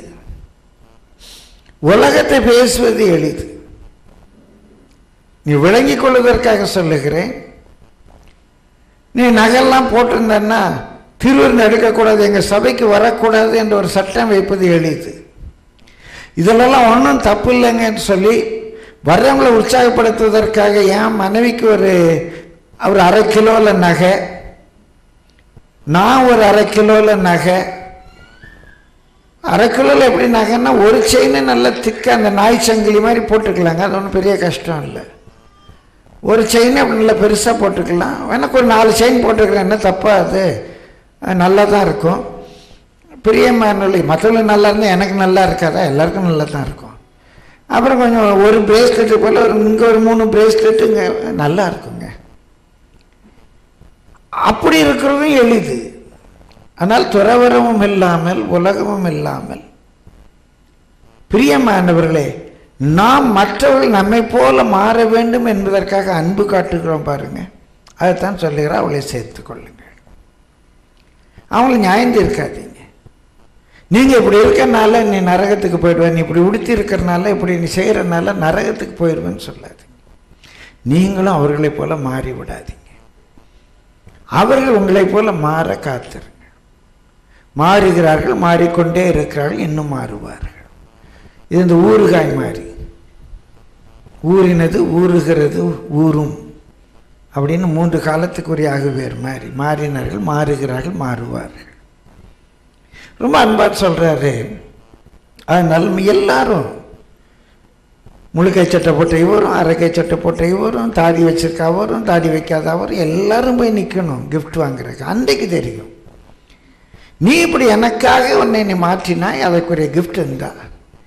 A: உலகத்தை பேசுவது எளிது நீ விளங்கிக் கொள்வதற்காக சொல்லுகிறேன் நீ நகையெல்லாம் போட்டிருந்தன்னா திருவிருந்து எடுக்கக்கூடாது எங்கள் சபைக்கு வரக்கூடாது என்ற ஒரு சட்டம் வைப்பது எளிது இதிலெல்லாம் ஒன்றும் தப்பு இல்லைங்கன்னு சொல்லி வர்றவங்களை உற்சாகப்படுத்துவதற்காக என் மனைவிக்கு ஒரு ஒரு அரை கிலோவில் நகை நான் ஒரு அரை கிலோவில் நகை அரை கிலோவில் எப்படி நகைன்னா ஒரு செயினு நல்லா திக்க அந்த நாய் சங்கிலி மாதிரி போட்டுக்கலாங்க அது ஒன்றும் பெரிய கஷ்டம் இல்லை ஒரு செயின் அப்படி நல்லா பெருசாக போட்டுக்கலாம் எனக்கு ஒரு நாலு செயின் போட்டுக்கலாம் என்ன தப்பா அது அது நல்லா தான் இருக்கும் பிரியமானவர்களே மற்றவங்களுக்கு நல்லா இருந்தால் எனக்கு நல்லா இருக்காதா எல்லாருக்கும் நல்லா தான் இருக்கும் அப்புறம் கொஞ்சம் ஒரு பிரேஸ்லெட்டு போல் ஒரு இங்கே ஒரு மூணு பிரேஸ்லெட்டுங்க நல்லா இருக்குங்க அப்படி இருக்கிறதும் எளிது ஆனால் துறவரமும் இல்லாமல் உலகமும் இல்லாமல் பிரியமானவர்களே நாம் மற்றவர்கள் நம்மை போல மாற வேண்டும் என்பதற்காக அன்பு காட்டுகிறோம் பாருங்க அதைத்தான் சொல்லுகிறேன் அவளை சேர்த்து கொள்ளுங்கள் அவங்கள நியாயந்து இருக்காதீங்க நீங்க இப்படி இருக்கறனால நீ நரகத்துக்கு போயிடுவேன் நீ இப்படி உடுத்தி இருக்கிறனால இப்படி நீ செய்யறதுனால நரகத்துக்கு போயிடுவேன்னு சொல்லாதீங்க நீங்களும் அவர்களைப் போல மாறி விடாதீங்க அவர்கள் உங்களைப் போல மாற காத்திருங்க மாறுகிறார்கள் மாறிக்கொண்டே இருக்கிறார்கள் இன்னும் மாறுவார்கள் இது இந்த ஊறுகாய் மாதிரி ஊறினது ஊறுகிறது ஊறும் அப்படின்னு மூன்று காலத்துக்குரிய ஆகுவேர் மாதிரி மாறினார்கள் மாறுகிறார்கள் மாறுவார்கள் ரொம்ப அன்பா சொல்றாரு அதனால எல்லாரும் முழுக்கை சட்டை போட்ட இவரும் அரைக்கை சட்டை போட்ட இவரும் தாடி வச்சிருக்க அவரும் தாடி வைக்காத அவரும் எல்லாரும் போய் நிற்கணும் gift வாங்குறதுக்கு அன்றைக்கு தெரியும் நீ இப்படி எனக்காக உன்னை நீ மாற்றினாய் அதற்குரிய gift இருந்தா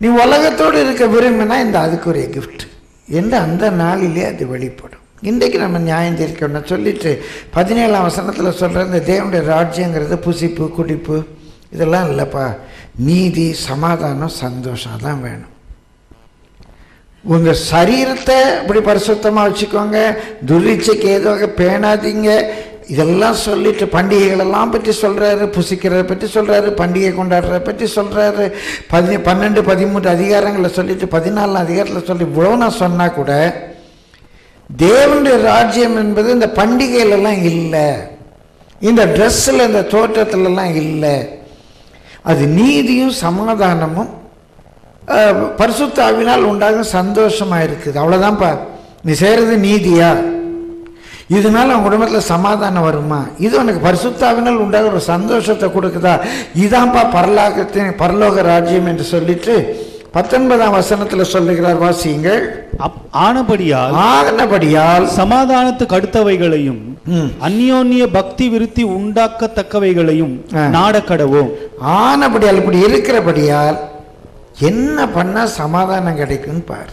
A: நீ உலகத்தோடு இருக்க விரும்பினா இந்த அதுக்குரிய கிஃப்ட் என்று அந்த நாளிலே அது வெளிப்படும் இன்றைக்கு நம்ம நியாயம் தீர்க்கணும் சொல்லிட்டு பதினேழாம் வசனத்தில் சொல்கிற இந்த தேவனுடைய ராஜ்யங்கிறது புசிப்பு குடிப்பு இதெல்லாம் இல்லைப்பா நீதி சமாதானம் சந்தோஷம் தான் வேணும் உங்கள் சரீரத்தை இப்படி பரிசுத்தமாக வச்சுக்கோங்க துரிச்சைக்கு ஏதுவாக பேணாதீங்க இதெல்லாம் சொல்லிட்டு பண்டிகைகளெல்லாம் பற்றி சொல்கிறாரு புசிக்கிறத பற்றி சொல்கிறாரு பண்டிகை கொண்டாடுறத பற்றி சொல்கிறாரு பதி பன்னெண்டு பதிமூன்று அதிகாரங்களை சொல்லிட்டு பதினாலாம் அதிகாரத்தில் சொல்லி இவ்வளோ நான் சொன்னால் கூட தேவனுடைய ராஜ்யம் என்பது இந்த பண்டிகையிலலாம் இல்லை இந்த ட்ரெஸ்ஸில் இந்த தோற்றத்துலலாம் இல்லை அது நீதியும் சமாதானமும் அஹ், பரிசுத்த ஆவினால் உண்டாகும் சந்தோஷமா இருக்குது அவ்வளோதான்ப்பா நீ செய்கிறது நீதியா இதனால உன் குடும்பத்தில் சமாதானம் வருமா இது உனக்கு பரிசுத்தாவினால் உண்டாக ஒரு சந்தோஷத்தை கொடுக்குதா இதான்ப்பா பரலோகத்தின் பரலோக ராஜ்யம் என்று சொல்லிட்டு பத்தொன்பதாம் வசனத்தில் சொல்லுகிறார் வாசியுங்கள்
B: அப்- ஆனபடியால்
A: ஆனபடியால்
B: சமாதானத்துக்கு அடுத்தவைகளையும்
A: ம்.
B: அந்யோன்ய பக்தி விருத்தி உண்டாக்கத்தக்கவைகளையும்
A: ஆ.
B: நாடக்கடவோம்
A: ஆனபடியால் இப்படி இருக்கிறபடியால் என்ன பண்ணா சமாதானம் கிடைக்கும்னு பாரு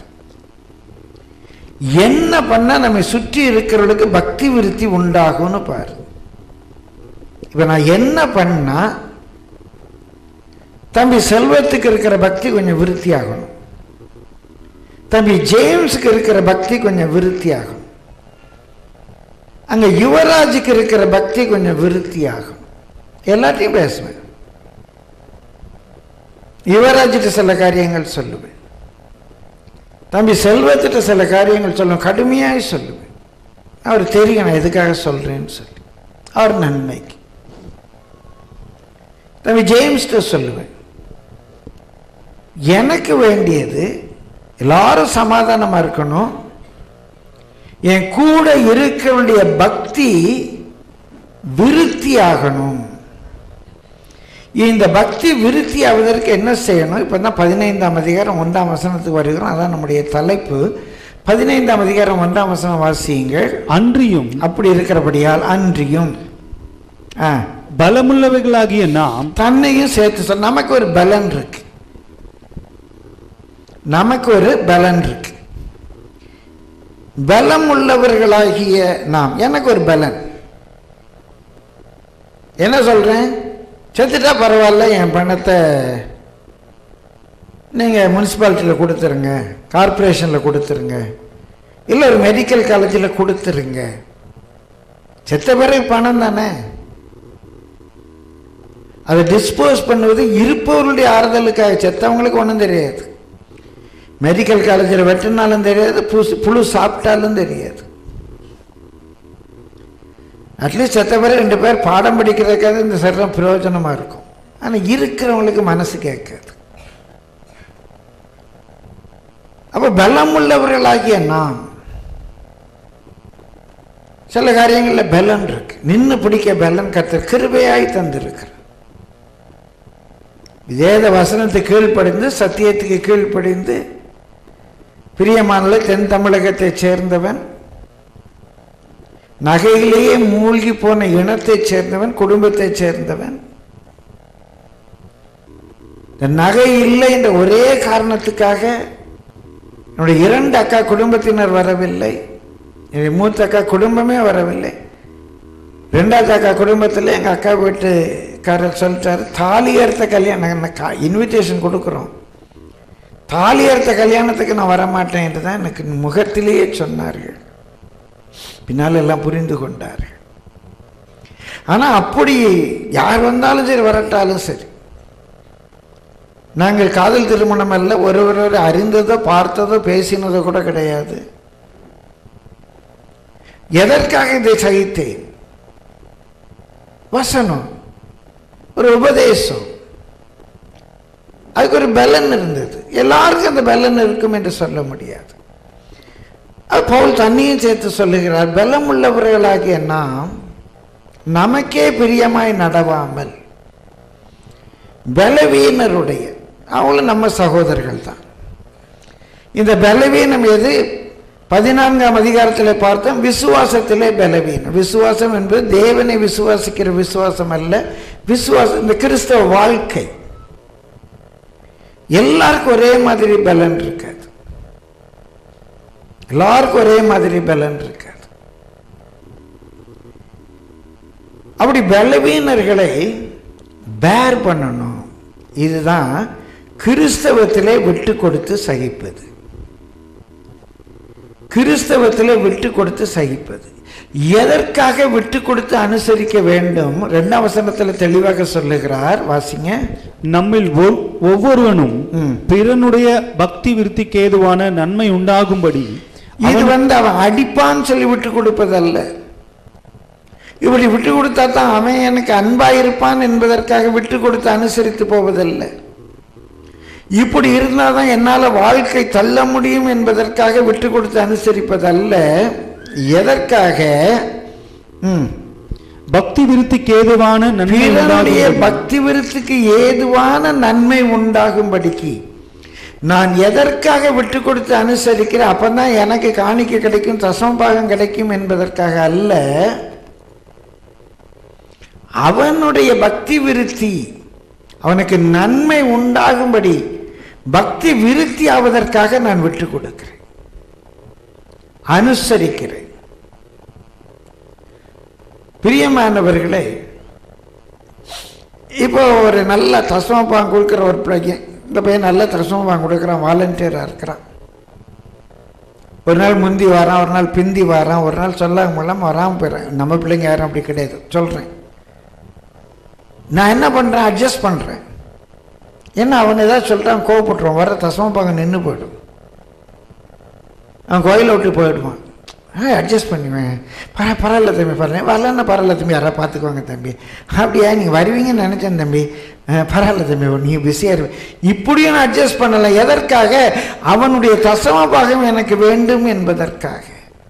A: என்ன பண்ணா நம்மை சுற்றி இருக்கிறவர்களுக்கு பக்தி விருத்தி உண்டாகும்னு பாரு இப்ப நான் என்ன பண்ணா தம்பி செல்வத்துக்கு இருக்கிற பக்தி கொஞ்சம் விருத்தி ஆகணும் தம்பி ஜேம்ஸுக்கு இருக்கிற பக்தி கொஞ்சம் விருத்தி ஆகும் அங்க யுவராஜுக்கு இருக்கிற பக்தி கொஞ்சம் விருத்தி ஆகும் எல்லாத்தையும் பேசுவேன் யுவராஜிட்ட சில காரியங்கள் சொல்லுவேன் தம்பி செல்வத்திட்ட சில காரியங்கள் சொல்லுவேன் கடுமையாக சொல்லுவேன் அவர் தெரியும் நான் எதுக்காக சொல்றேன்னு சொல்லி அவர் நன்மைக்கு தம்பி ஜேம்ஸ்கிட்ட சொல்லுவேன் எனக்கு வேண்டியது எல்லாரும் சமாதானமா இருக்கணும் என் கூட இருக்க வேண்டிய பக்தி விருத்தி ஆகணும் இந்த பக்தி விருத்தி ஆவதற்கு என்ன செய்யணும் இப்போ தான் பதினைந்தாம் அதிகாரம் ஒன்றாம் வசனத்துக்கு வருகிறோம் அதான் நம்முடைய தலைப்பு பதினைந்தாம் அதிகாரம் ஒன்றாம் வசனம் வாசியுங்கள்
B: அன்றியும்
A: அப்படி இருக்கிறபடியால் அன்றியும் ஆ
B: பலமுள்ளவைகளாகிய நாம்
A: தன்னையும் சேர்த்து சொல் நமக்கு ஒரு பலன் இருக்கு நமக்கு ஒரு பலன் இருக்கு பலம் உள்ளவர்களாகிய நாம் எனக்கு ஒரு பலன் என்ன சொல்றேன் செத்துட்டா பரவாயில்ல என் பணத்தை நீங்கள் முனிசிபாலிட்டியில் கொடுத்துருங்க கார்ப்பரேஷனில் கொடுத்துருங்க இல்லை ஒரு மெடிக்கல் காலேஜில் கொடுத்துருங்க செத்த பிறகு பணம் தானே அதை டிஸ்போஸ் பண்ணுவது இருப்பவர்களுடைய ஆறுதலுக்காக செத்தவங்களுக்கு ஒன்றும் தெரியாது மெடிக்கல் காலேஜில் வெட்டினாலும் தெரியாது புசு புழு சாப்பிட்டாலும் தெரியாது அட்லீஸ்ட் செத்த பேர் ரெண்டு பேர் பாடம் படிக்கிறதுக்காக இந்த சட்டம் பிரயோஜனமாக இருக்கும் ஆனால் இருக்கிறவங்களுக்கு மனசு கேட்காது அப்போ பலம் உள்ளவர்களாகிய நாம் சில காரியங்களில் பலன் இருக்கு நின்று பிடிக்க பலன் கத்த கிருபையாய் தந்திருக்கிறார் வேத வசனத்துக்கு கீழ்ப்படிந்து சத்தியத்துக்கு கீழ்ப்படிந்து பிரியமானல தென் தமிழகத்தைச் சேர்ந்தவன் நகையிலேயே மூழ்கி போன இனத்தைச் சேர்ந்தவன் குடும்பத்தைச் சேர்ந்தவன் இந்த நகை இல்லை என்ற ஒரே காரணத்துக்காக என்னுடைய இரண்டு அக்கா குடும்பத்தினர் வரவில்லை என்னுடைய மூத்த அக்கா குடும்பமே வரவில்லை ரெண்டாவது அக்கா குடும்பத்தில் எங்கள் அக்கா வீட்டுக்காரர் சொல்லிட்டாரு தாலி அறுத்த கல்யாணம் இன்விடேஷன் கொடுக்குறோம் தாலி அறுத்த கல்யாணத்துக்கு நான் வரமாட்டேன் என்று தான் எனக்கு முகத்திலேயே சொன்னார்கள் பின்னால் எல்லாம் புரிந்து கொண்டார்கள் ஆனால் அப்படி யார் வந்தாலும் சரி வரட்டாலும் சரி நாங்கள் காதல் திருமணம் அல்ல ஒருவரோடு அறிந்ததோ பார்த்ததோ பேசினதோ கூட கிடையாது எதற்காக இதை சகித்தேன் வசனம் ஒரு உபதேசம் அதுக்கு ஒரு பலன் இருந்தது எல்லாருக்கும் அந்த பலன் இருக்கும் என்று சொல்ல முடியாது அது பவுல் தண்ணியும் சேர்த்து சொல்லுகிறார் பலம் உள்ளவர்களாகிய நாம் நமக்கே பிரியமாய் நடவாமல் பலவீனருடைய அவங்களும் நம்ம சகோதரர்கள் தான் இந்த பலவீனம் எது பதினான்காம் அதிகாரத்தில் பார்த்தோம் விசுவாசத்திலே பலவீனம் விசுவாசம் என்பது தேவனை விசுவாசிக்கிற விசுவாசம் அல்ல விசுவாசம் இந்த கிறிஸ்தவ வாழ்க்கை எல்லாருக்கும் ஒரே மாதிரி பலன் இருக்காது எல்லாருக்கும் ஒரே மாதிரி பலன் இருக்காது அப்படி பலவீனர்களை பேர் பண்ணணும் இதுதான் கிறிஸ்தவத்திலே விட்டு கொடுத்து சகிப்பது கிறிஸ்தவத்திலே விட்டு கொடுத்து சகிப்பது எதற்காக விட்டு கொடுத்து அனுசரிக்க வேண்டும் ரெண்டாம் வசனத்தில் தெளிவாக சொல்லுகிறார் வாசிங்க
B: நம்மில் ஒவ்- ஒவ்வொருவனும்
A: ம்.
B: பிறனுடைய பக்தி விருத்திக்கு ஏதுவான நன்மை உண்டாகும்படி
A: இது வந்து அவன் அடிப்பான்னு சொல்லி விட்டு கொடுப்பதல்ல இப்படி விட்டு கொடுத்தா தான் அவன் எனக்கு அன்பா இருப்பான் என்பதற்காக விட்டு கொடுத்து அனுசரித்து போவதல்ல இப்படி இருந்தால் தான் என்னால் வாழ்க்கை தள்ள முடியும் என்பதற்காக விட்டு கொடுத்து அனுசரிப்பதல்ல எதற்காக ம்
B: பக்தி விருத்திக்கு ஏதுவான நன்மை
A: பிறனுடைய
B: உண்டாகும்படி
A: பக்தி விருத்துக்கு ஏதுவான நன்மை உண்டாகும்படிக்கு நான் எதற்காக விட்டு கொடுத்து அனுசரிக்கிறேன் அப்பதான் எனக்கு காணிக்கை கிடைக்கும் தசமபாகம் கிடைக்கும் என்பதற்காக அல்ல அவனுடைய பக்தி விருத்தி அவனுக்கு நன்மை உண்டாகும்படி பக்தி விருத்தி ஆவதற்காக நான் விட்டு கொடுக்கிறேன் அனுசரிக்கிறேன் பிரியமானவர்களே இப்போ ஒரு நல்ல தசமபாகம் கொடுக்குற ஒரு பையன் இந்த பையன் நல்ல தசமபாகம் கொடுக்குறான் வாலண்டியராக இருக்கிறான் ஒரு நாள் முந்தி வரான் ஒரு நாள் பிந்தி வரான் ஒரு நாள் சொல்லாம இல்லாமல் வராமல் போயிடுறேன் நம்ம பிள்ளைங்க யாரும் அப்படி கிடையாது சொல்கிறேன் நான் என்ன பண்ணுறேன் அட்ஜஸ்ட் பண்ணுறேன் ஏன்னா அவன் ஏதாவது சொல்லிட்டான் கோவப்பட்டுருவான் வர தசமபாகம் நின்று போயிடும் அவன் கோயிலை விட்டு போயிடுவான் ஆ அட்ஜஸ்ட் பண்ணிவேன் பர பரவாயில்ல தம்பி பரவாயில்ல வரலன்னா பரவாயில்ல தம்பி யாராவது பார்த்துக்குவாங்க தம்பி அப்படியா நீங்கள் வருவீங்கன்னு நினச்சேன் தம்பி ஆ, பரவாயில்ல தம்பி நீங்கள் பிஸியாக இருப்பேன் இப்படியும் நான் அட்ஜஸ்ட் பண்ணலை எதற்காக அவனுடைய தசம பாகம் எனக்கு வேண்டும் என்பதற்காக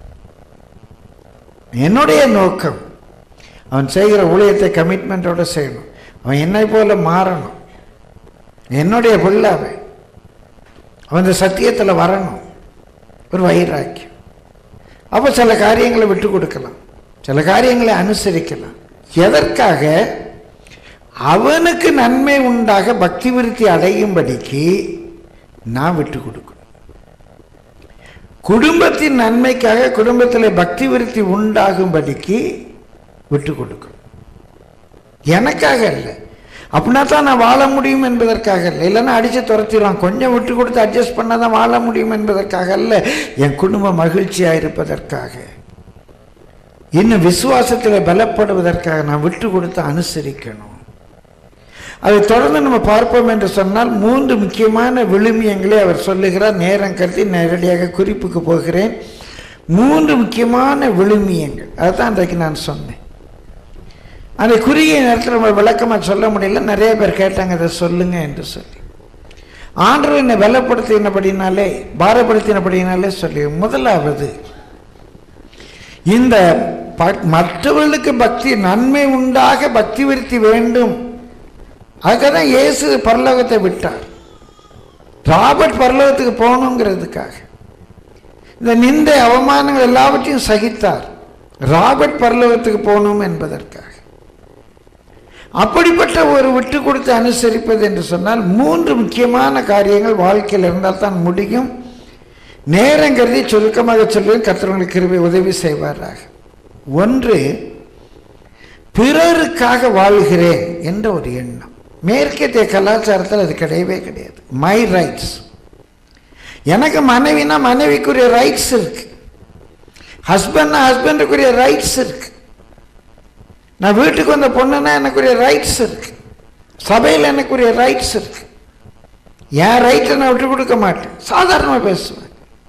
A: என்னுடைய நோக்கம் அவன் செய்கிற ஊழியத்தை கமிட்மெண்ட்டோட செய்யணும் அவன் என்னை போல மாறணும் என்னுடைய பிள்ளை அவன் அவன் இந்த சத்தியத்தில் வரணும் ஒரு வைராக்கியம் அப்போ சில காரியங்களை விட்டு கொடுக்கலாம் சில காரியங்களை அனுசரிக்கலாம் எதற்காக அவனுக்கு நன்மை உண்டாக பக்தி விருத்தி அடையும்படிக்கு நான் விட்டு கொடுக்கணும் குடும்பத்தின் நன்மைக்காக குடும்பத்தில் பக்தி விருத்தி உண்டாகும்படிக்கு விட்டு கொடுக்கணும் எனக்காக இல்லை அப்படின்னா தான் நான் வாழ முடியும் என்பதற்காக இல்லை இல்லைன்னா அடித்து துரத்திடுவான் கொஞ்சம் விட்டு கொடுத்து அட்ஜஸ்ட் பண்ணால் தான் வாழ முடியும் என்பதற்காக அல்ல என் குடும்பம் மகிழ்ச்சியாக இருப்பதற்காக இன்னும் விசுவாசத்தில் பலப்படுவதற்காக நான் விட்டு கொடுத்து அனுசரிக்கணும் அதை தொடர்ந்து நம்ம பார்ப்போம் என்று சொன்னால் மூன்று முக்கியமான விழுமியங்களை அவர் சொல்லுகிறார் நேரம் கருதி நேரடியாக குறிப்புக்கு போகிறேன் மூன்று முக்கியமான விழுமியங்கள் அதுதான் இன்றைக்கு நான் சொன்னேன் அதை குறுகிய நேரத்தில் நம்ம விளக்கமாக சொல்ல முடியல நிறைய பேர் கேட்டாங்க அதை சொல்லுங்க என்று சொல்லி ஆண்டவர் என்னை வெள்ளப்படுத்தினபடினாலே பாரப்படுத்தினபடினாலே சொல்லி முதலாவது இந்த ப- மற்றவர்களுக்கு பக்தி நன்மை உண்டாக பக்தி விருத்தி வேண்டும் அதுக்காக தான் இயேசு பரலோகத்தை விட்டார் ராபர்ட் பரலோகத்துக்கு போகணுங்கிறதுக்காக இந்த நிந்தை அவமானங்கள் எல்லாவற்றையும் சகித்தார் ராபர்ட் பரலோகத்துக்கு போகணும் என்பதற்காக அப்படிப்பட்ட ஒரு விட்டு கொடுத்து அனுசரிப்பது என்று சொன்னால் மூன்று முக்கியமான காரியங்கள் வாழ்க்கையில் இருந்தால் தான் முடியும் நேரம் கருதி சுருக்கமாக சொல்வேன் கர்த்தர்களுக்கு கிருபை உதவி செய்வாராக ஒன்று பிறருக்காக வாழ்கிறேன் என்ற ஒரு எண்ணம் மேற்கத்திய கலாச்சாரத்தில் அது கிடையவே கிடையாது மை ரைட்ஸ் எனக்கு மனைவினா மனைவிக்குரிய ரைட்ஸ் இருக்கு ஹஸ்பண்ட்னா ஹஸ்பண்டுக்குரிய ரைட்ஸ் இருக்கு நான் வீட்டுக்கு வந்த பொண்ணுன்னா எனக்குரிய ரைட்ஸ் இருக்கு சபையில் எனக்குரிய ரைட்ஸ் இருக்கு என் ரைட்டை நான் விட்டு கொடுக்க மாட்டேன் சாதாரணமாக பேசுவேன்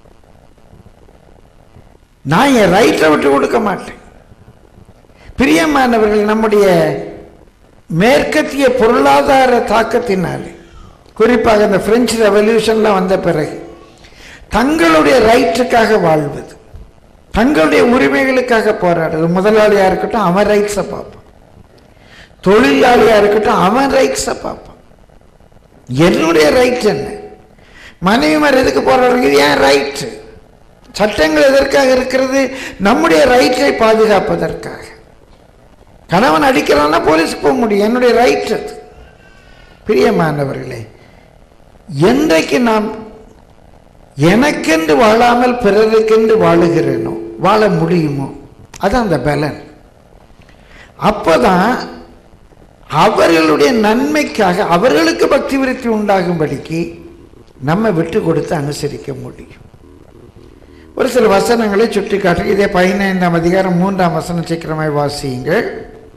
A: நான் என் ரைட்டை விட்டு கொடுக்க மாட்டேன் பிரியமானவர்கள் நம்முடைய மேற்கத்திய பொருளாதார தாக்கத்தினாலே குறிப்பாக இந்த பிரெஞ்சு ரெவல்யூஷன்லாம் வந்த பிறகு தங்களுடைய ரைட்டுக்காக வாழ்வது தங்களுடைய உரிமைகளுக்காக போராடுறது முதலாளியாக இருக்கட்டும் அவன் ரைட்ஸை பார்ப்பான் தொழிலாளியாக இருக்கட்டும் அவன் ரைட்ஸை பார்ப்பான் என்னுடைய ரைட் என்ன மனைவி மாதிரி எதுக்கு போராடுறது இது ஏன் ரைட்டு சட்டங்கள் எதற்காக இருக்கிறது நம்முடைய ரைட்டை பாதுகாப்பதற்காக கணவன் அடிக்கிறான்னா போலீஸுக்கு போக முடியும் என்னுடைய ரைட் அது பிரியமானவர்களே என்றைக்கு நாம் எனக்கென்று வாழாமல் பிறருக்கென்று வாழுகிறேனோ வாழ முடியுமோ அதான் அந்த பலன் அப்பதான் அவர்களுடைய நன்மைக்காக அவர்களுக்கு பக்தி விருத்தி உண்டாகும்படிக்கு நம்ம விட்டு கொடுத்து அனுசரிக்க முடியும் ஒரு சில வசனங்களை சுட்டி காட்டு இதே பதினைந்தாம் அதிகாரம் மூன்றாம் வசனம் சீக்கிரமாய் வாசியுங்கள்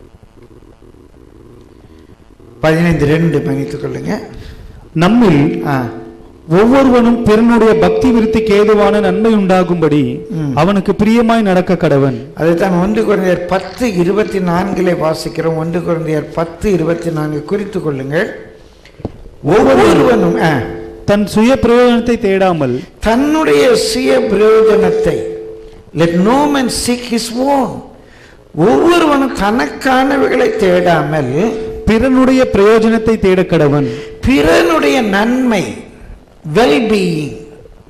A: பதினைந்து ரெண்டு மன்னித்துக் கொள்ளுங்க
B: நம்மில்
A: ஆ
B: ஒவ்வொருவனும் பிறனுடைய பக்தி விருத்திக்கு ஏதுவான நன்மை உண்டாகும்படி
A: ம்.
B: அவனுக்கு பிரியமாய் நடக்க கடவன்
A: அதைத்தான் ஒன்று குழந்தையர் பத்து இருபத்தி நான்கிலே வாசிக்கிறோம் ஒன்று குழந்தையர் பத்து இருபத்தி நான்கு குறித்து கொள்ளுங்கள் ஒவ்வொருவனும் ஆ,
B: தன் சுய பிரயோஜனத்தை தேடாமல்
A: தன்னுடைய சுய பிரயோஜனத்தை let no man seek his own ஒவ்வொருவனும் தனக்கானவைகளை தேடாமல்
B: பிறனுடைய பிரயோஜனத்தை தேட கடவன்
A: பிறனுடைய நன்மை வெல் பீயிங்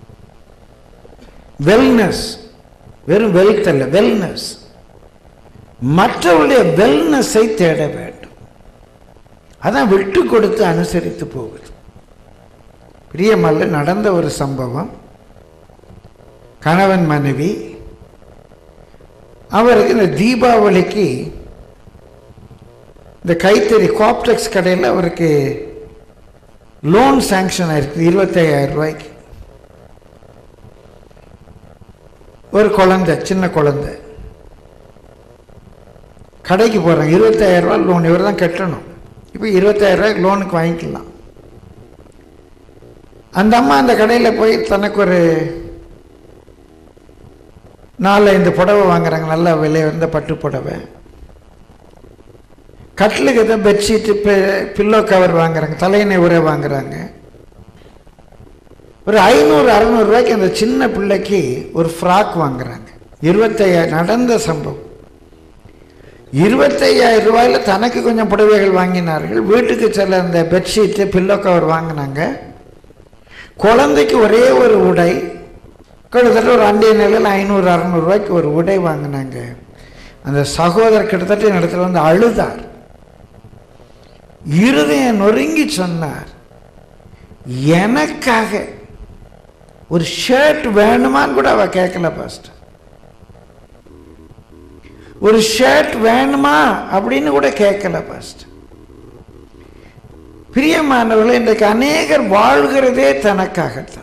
A: வெல்னஸ் வெறும் வெல்த் அல்ல வெல்னஸ் மற்றவருடைய வெல்னஸை தேட வேண்டும் அதான் விட்டு கொடுத்து அனுசரித்து போகுது பிரியமல்ல நடந்த ஒரு சம்பவம் கணவன் மனைவி அவருக்கு இந்த தீபாவளிக்கு இந்த கைத்தறி காப்டெக்ஸ் கடையில் அவருக்கு லோன் சாங்ஷன் ஆயிருக்கு இருபத்தையாயிரம் ரூபாய்க்கு ஒரு குழந்தை சின்ன குழந்தை கடைக்கு போகிறாங்க இருபத்தாயிரம் ரூபாய் லோன் இவர் தான் கட்டணும் இப்போ இருபத்தாயிரம் ரூபாய் லோனுக்கு வாங்கிக்கலாம் அந்த அம்மா அந்த கடையில் போய் தனக்கு ஒரு நாலு ஐந்து புடவை வாங்குறாங்க நல்ல விலை உயர்ந்த பட்டு புடவை கட்டிலுக்கு தான் பெட்ஷீட்டு பில்லோ கவர் வாங்குறாங்க தலையணை உரை வாங்குறாங்க ஒரு ஐநூறு அறநூறுரூவாய்க்கு அந்த சின்ன பிள்ளைக்கு ஒரு ஃப்ராக் வாங்குறாங்க இருபத்தையாயிரம் நடந்த சம்பவம் இருபத்தையாயிரம் ரூபாயில் தனக்கு கொஞ்சம் புடவைகள் வாங்கினார்கள் வீட்டுக்கு சில அந்த பெட்ஷீட்டு பில்லோ கவர் வாங்கினாங்க குழந்தைக்கு ஒரே ஒரு உடை கிட்டத்தட்ட ஒரு அண்டிய நிலையில் ஐநூறு அறநூறுவாய்க்கு ஒரு உடை வாங்கினாங்க அந்த சகோதரர் கிட்டத்தட்ட என் இடத்துல வந்து அழுதார் இருதயம் நொறுங்கி சொன்னார் எனக்காக ஒரு ஷர்ட் வேணுமான்னு கூட அவ கேட்கல பாஸ்டர் ஒரு ஷர்ட் வேணுமா அப்படின்னு கூட கேட்கல பாஸ்டர் பிரியமானவர்கள் இன்றைக்கு அநேகர் வாழ்கிறதே தனக்காகத்தான்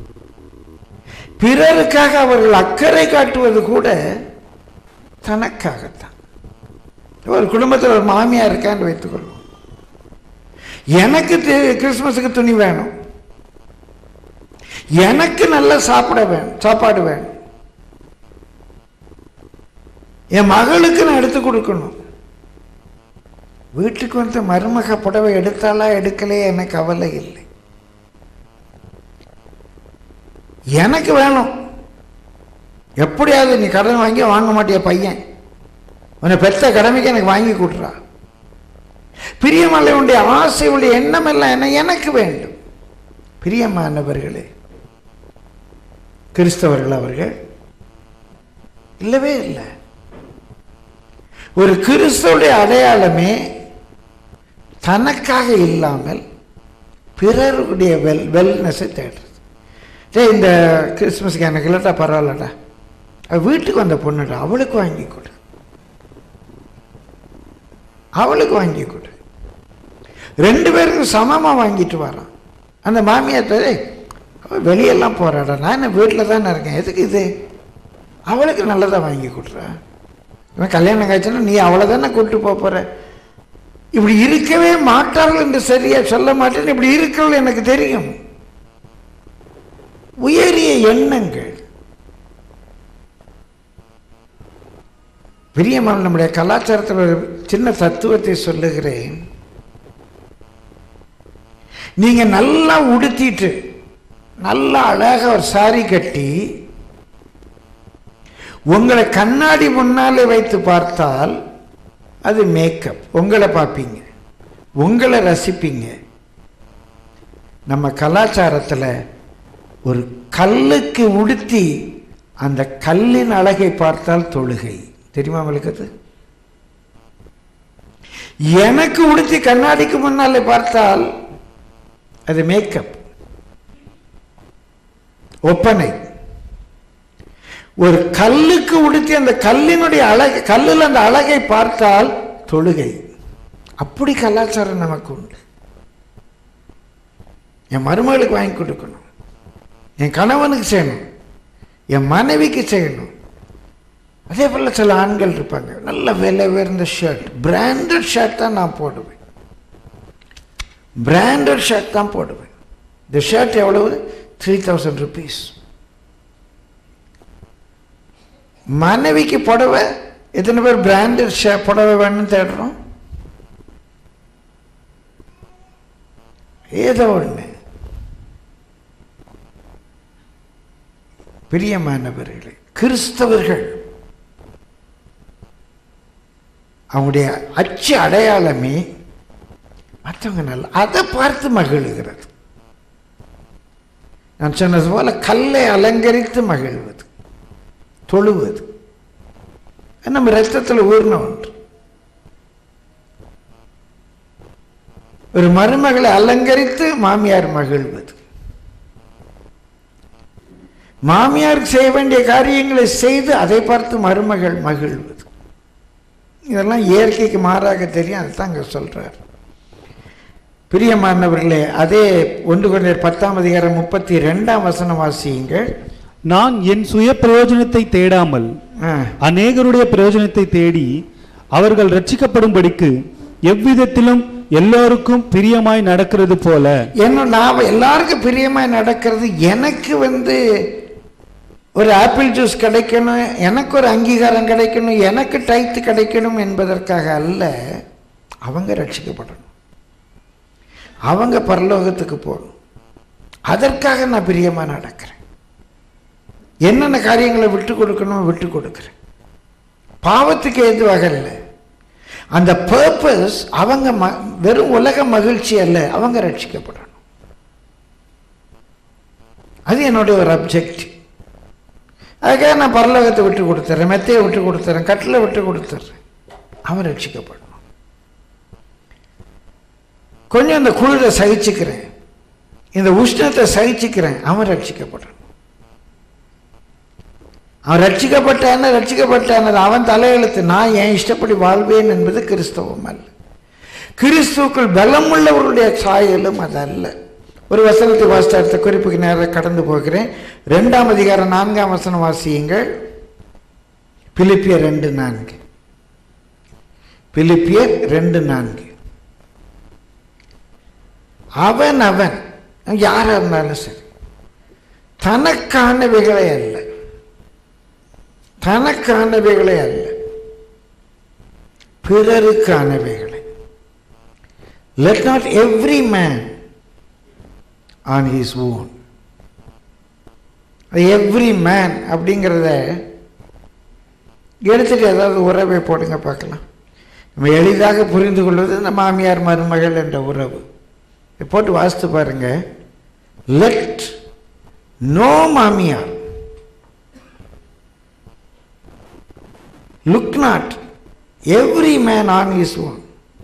A: பிறருக்காக அவர்கள் அக்கறை காட்டுவது கூட தனக்காகத்தான் ஒரு குடும்பத்தில் ஒரு மாமியார் இருக்கான்னு வைத்துக்கொள்வோம் எனக்கு தி- கிறிஸ்மஸுக்கு துணி வேணும் எனக்கு நல்ல சாப்பிட வேணும் சாப்பாடு வேணும் என் மகளுக்கு நான் எடுத்து கொடுக்கணும் வீட்டுக்கு வந்து மருமக புடவை எடுத்தாலா எடுக்கலையே எனக்கு கவலை இல்லை எனக்கு வேணும் எப்படியாவது நீ கடன் வாங்கி வாங்க மாட்டிய பையன் உன்னை பெத்த கடமைக்கு எனக்கு வாங்கி கொடுறா பிரியமல்லையுடைய ஆசை உடைய எண்ணம் எல்லாம் என்ன எனக்கு வேண்டும் பிரியமானவர்களே கிறிஸ்தவர்கள் அவர்கள் இல்லவே இல்லை ஒரு கிறிஸ்தவுடைய அடையாளமே தனக்காக இல்லாமல் பிறருடைய வெல் வெல்னஸை தேடுறது டேய் இந்த கிறிஸ்மஸ்க்கு எனக்கு இல்லட்டா பரவாயில்லடா அவ வீட்டுக்கு வந்த பொண்ணுடா அவளுக்கு வாங்கி கொடு அவளுக்கு வாங்கி கொடு ரெண்டு பேருக்கும் சமமாக வாங்கிட்டு வரான் அந்த மாமியார்ட்ட "ஏய், அவ வெளியெல்லாம் போறாடா நான் என்ன வீட்டில் தானே இருக்கேன் எதுக்கு இது அவளுக்கு நல்லதாக வாங்கி கொடுறா இவன் கல்யாணம் காய்ச்சனா நீ அவளை தானே கூப்பிட்டு போக போற இப்படி இருக்கவே மாட்டார்கள் என்று சரியா சொல்ல மாட்டேன் இப்படி இருக்கிறது எனக்கு தெரியும் உயரிய எண்ணங்கள் பிரியமான நம்முடைய கலாச்சாரத்தில் ஒரு சின்ன தத்துவத்தை சொல்லுகிறேன் நீங்க நல்லா உடுத்திட்டு நல்லா அழகா ஒரு சாரி கட்டி உங்களை கண்ணாடி முன்னாலே வைத்து பார்த்தால் அது மேக்கப் உங்களை பார்ப்பீங்க உங்களை ரசிப்பீங்க நம்ம கலாச்சாரத்தில் ஒரு கல்லுக்கு உடுத்தி அந்த கல்லின் அழகை பார்த்தால் தொழுகை தெரியுமா உங்களுக்கு அது எனக்கு உடுத்தி கண்ணாடிக்கு முன்னாலே பார்த்தால் அது மேக்கப் ஒப்பனை ஒரு கல்லுக்கு உடுத்தி அந்த கல்லினுடைய அழகு கல்லில் அந்த அழகை பார்த்தால் தொழுகை அப்படி கலாச்சாரம் நமக்கு உண்டு என் மருமகளுக்கு வாங்கி கொடுக்கணும் என் கணவனுக்கு செய்யணும் என் மனைவிக்கு செய்யணும் அதே போல் சில ஆண்கள் இருப்பாங்க நல்ல விலை உயர்ந்த ஷர்ட் பிராண்டட் ஷர்ட் தான் நான் போடுவேன் பிராண்டட் ஷர்ட் தான் போடுவேன் இந்த ஷர்ட் எவ்வளவு த்ரீ தௌசண்ட் ருபீஸ் மனைவிக்கு புடவை எத்தனை பேர் பிராண்டட் ஷே புடவை வேணும்னு தேடுறோம் ஏதோ ஒன்று பிரியமானவர்களே கிறிஸ்தவர்கள் அவங்களுடைய அச்சு அடையாளமே மற்றவங்க நல்ல அதை பார்த்து மகிழுகிறது நான் சொன்னது போல கல்லை அலங்கரித்து மகிழ்வது தொழுவது அது நம்ம ரத்தத்தில் ஊர்ன ஒன்று ஒரு மருமகளை அலங்கரித்து மாமியார் மகிழ்வது மாமியாருக்கு செய்ய வேண்டிய காரியங்களை செய்து அதை பார்த்து மருமகள் மகிழ்வது இதெல்லாம் இயற்கைக்கு மாறாக தெரியும் அதுதான் அங்கே சொல்றார் பிரியமானவர்களே அதே ஒன்று கொண்டே பத்தாம் அதிகாரம் முப்பத்தி ரெண்டாம் வசனம் வாசியுங்கள்
B: நான் என் சுய பிரயோஜனத்தை தேடாமல்
A: ஆ,
B: அநேகருடைய பிரயோஜனத்தை தேடி அவர்கள் ரட்சிக்கப்படும்படிக்கு எவ்விதத்திலும் எல்லோருக்கும் பிரியமாய் நடக்கிறது போல
A: என்ன நான் எல்லாருக்கும் பிரியமாய் நடக்கிறது எனக்கு வந்து ஒரு ஆப்பிள் ஜூஸ் கிடைக்கணும் எனக்கு ஒரு அங்கீகாரம் கிடைக்கணும் எனக்கு டைத்து கிடைக்கணும் என்பதற்காக அல்ல அவங்க ரட்சிக்கப்படணும் அவங்க பரலோகத்துக்கு போகணும் அதற்காக நான் பிரியமாக நடக்கிறேன் என்னென்ன காரியங்களை விட்டு கொடுக்கணும் விட்டு கொடுக்குறேன் பாவத்துக்கு எதுவாக இல்லை அந்த பர்பஸ் அவங்க ம வெறும் உலக மகிழ்ச்சி அல்ல அவங்க ரட்சிக்கப்படணும் அது என்னுடைய ஒரு அப்ஜெக்டிவ் அதுக்காக நான் பரலோகத்தை விட்டு கொடுத்துறேன் மெத்தையை விட்டு கொடுத்துறேன் கட்டிலை விட்டு கொடுத்துட்றேன் அவன் ரட்சிக்கப்படணும் கொஞ்சம் இந்த குளிரை சகிச்சுக்கிறேன் இந்த உஷ்ணத்தை சகிச்சுக்கிறேன் அவன் ரட்சிக்கப்படணும் அவன் ரட்சிக்கப்பட்டான ரட்சிக்கப்பட்டான அவன் தலையெழுத்து நான் என் இஷ்டப்படி வாழ்வேன் என்பது கிறிஸ்தவம் அல்ல கிறிஸ்துவுக்குள் பலம் உள்ளவர்களுடைய சாயலும் அது அல்ல ஒரு வசனத்தை வாசித்த அடுத்த குறிப்புக்கு நேரம் கடந்து போகிறேன் ரெண்டாம் அதிகாரம் நான்காம் வசனம் வாசியுங்கள் பிலிப்பியர் ரெண்டு நான்கு பிலிப்பியர் ரெண்டு நான்கு அவன் அவன் யாரா இருந்தாலும் சரி தனக்கானவைகளை அல்ல தனக்கானவைகளை அல்ல பிறருக்கானவைகளை let not every man on his own every man அப்படிங்கிறத எடுத்துட்டு ஏதாவது உறவை போடுங்க பார்க்கலாம் நம்ம எளிதாக புரிந்து கொள்வது இந்த மாமியார் மருமகள் என்ற உறவு இதை போட்டு வாசித்து பாருங்க லெட் நோ மாமியார் look not every man on is own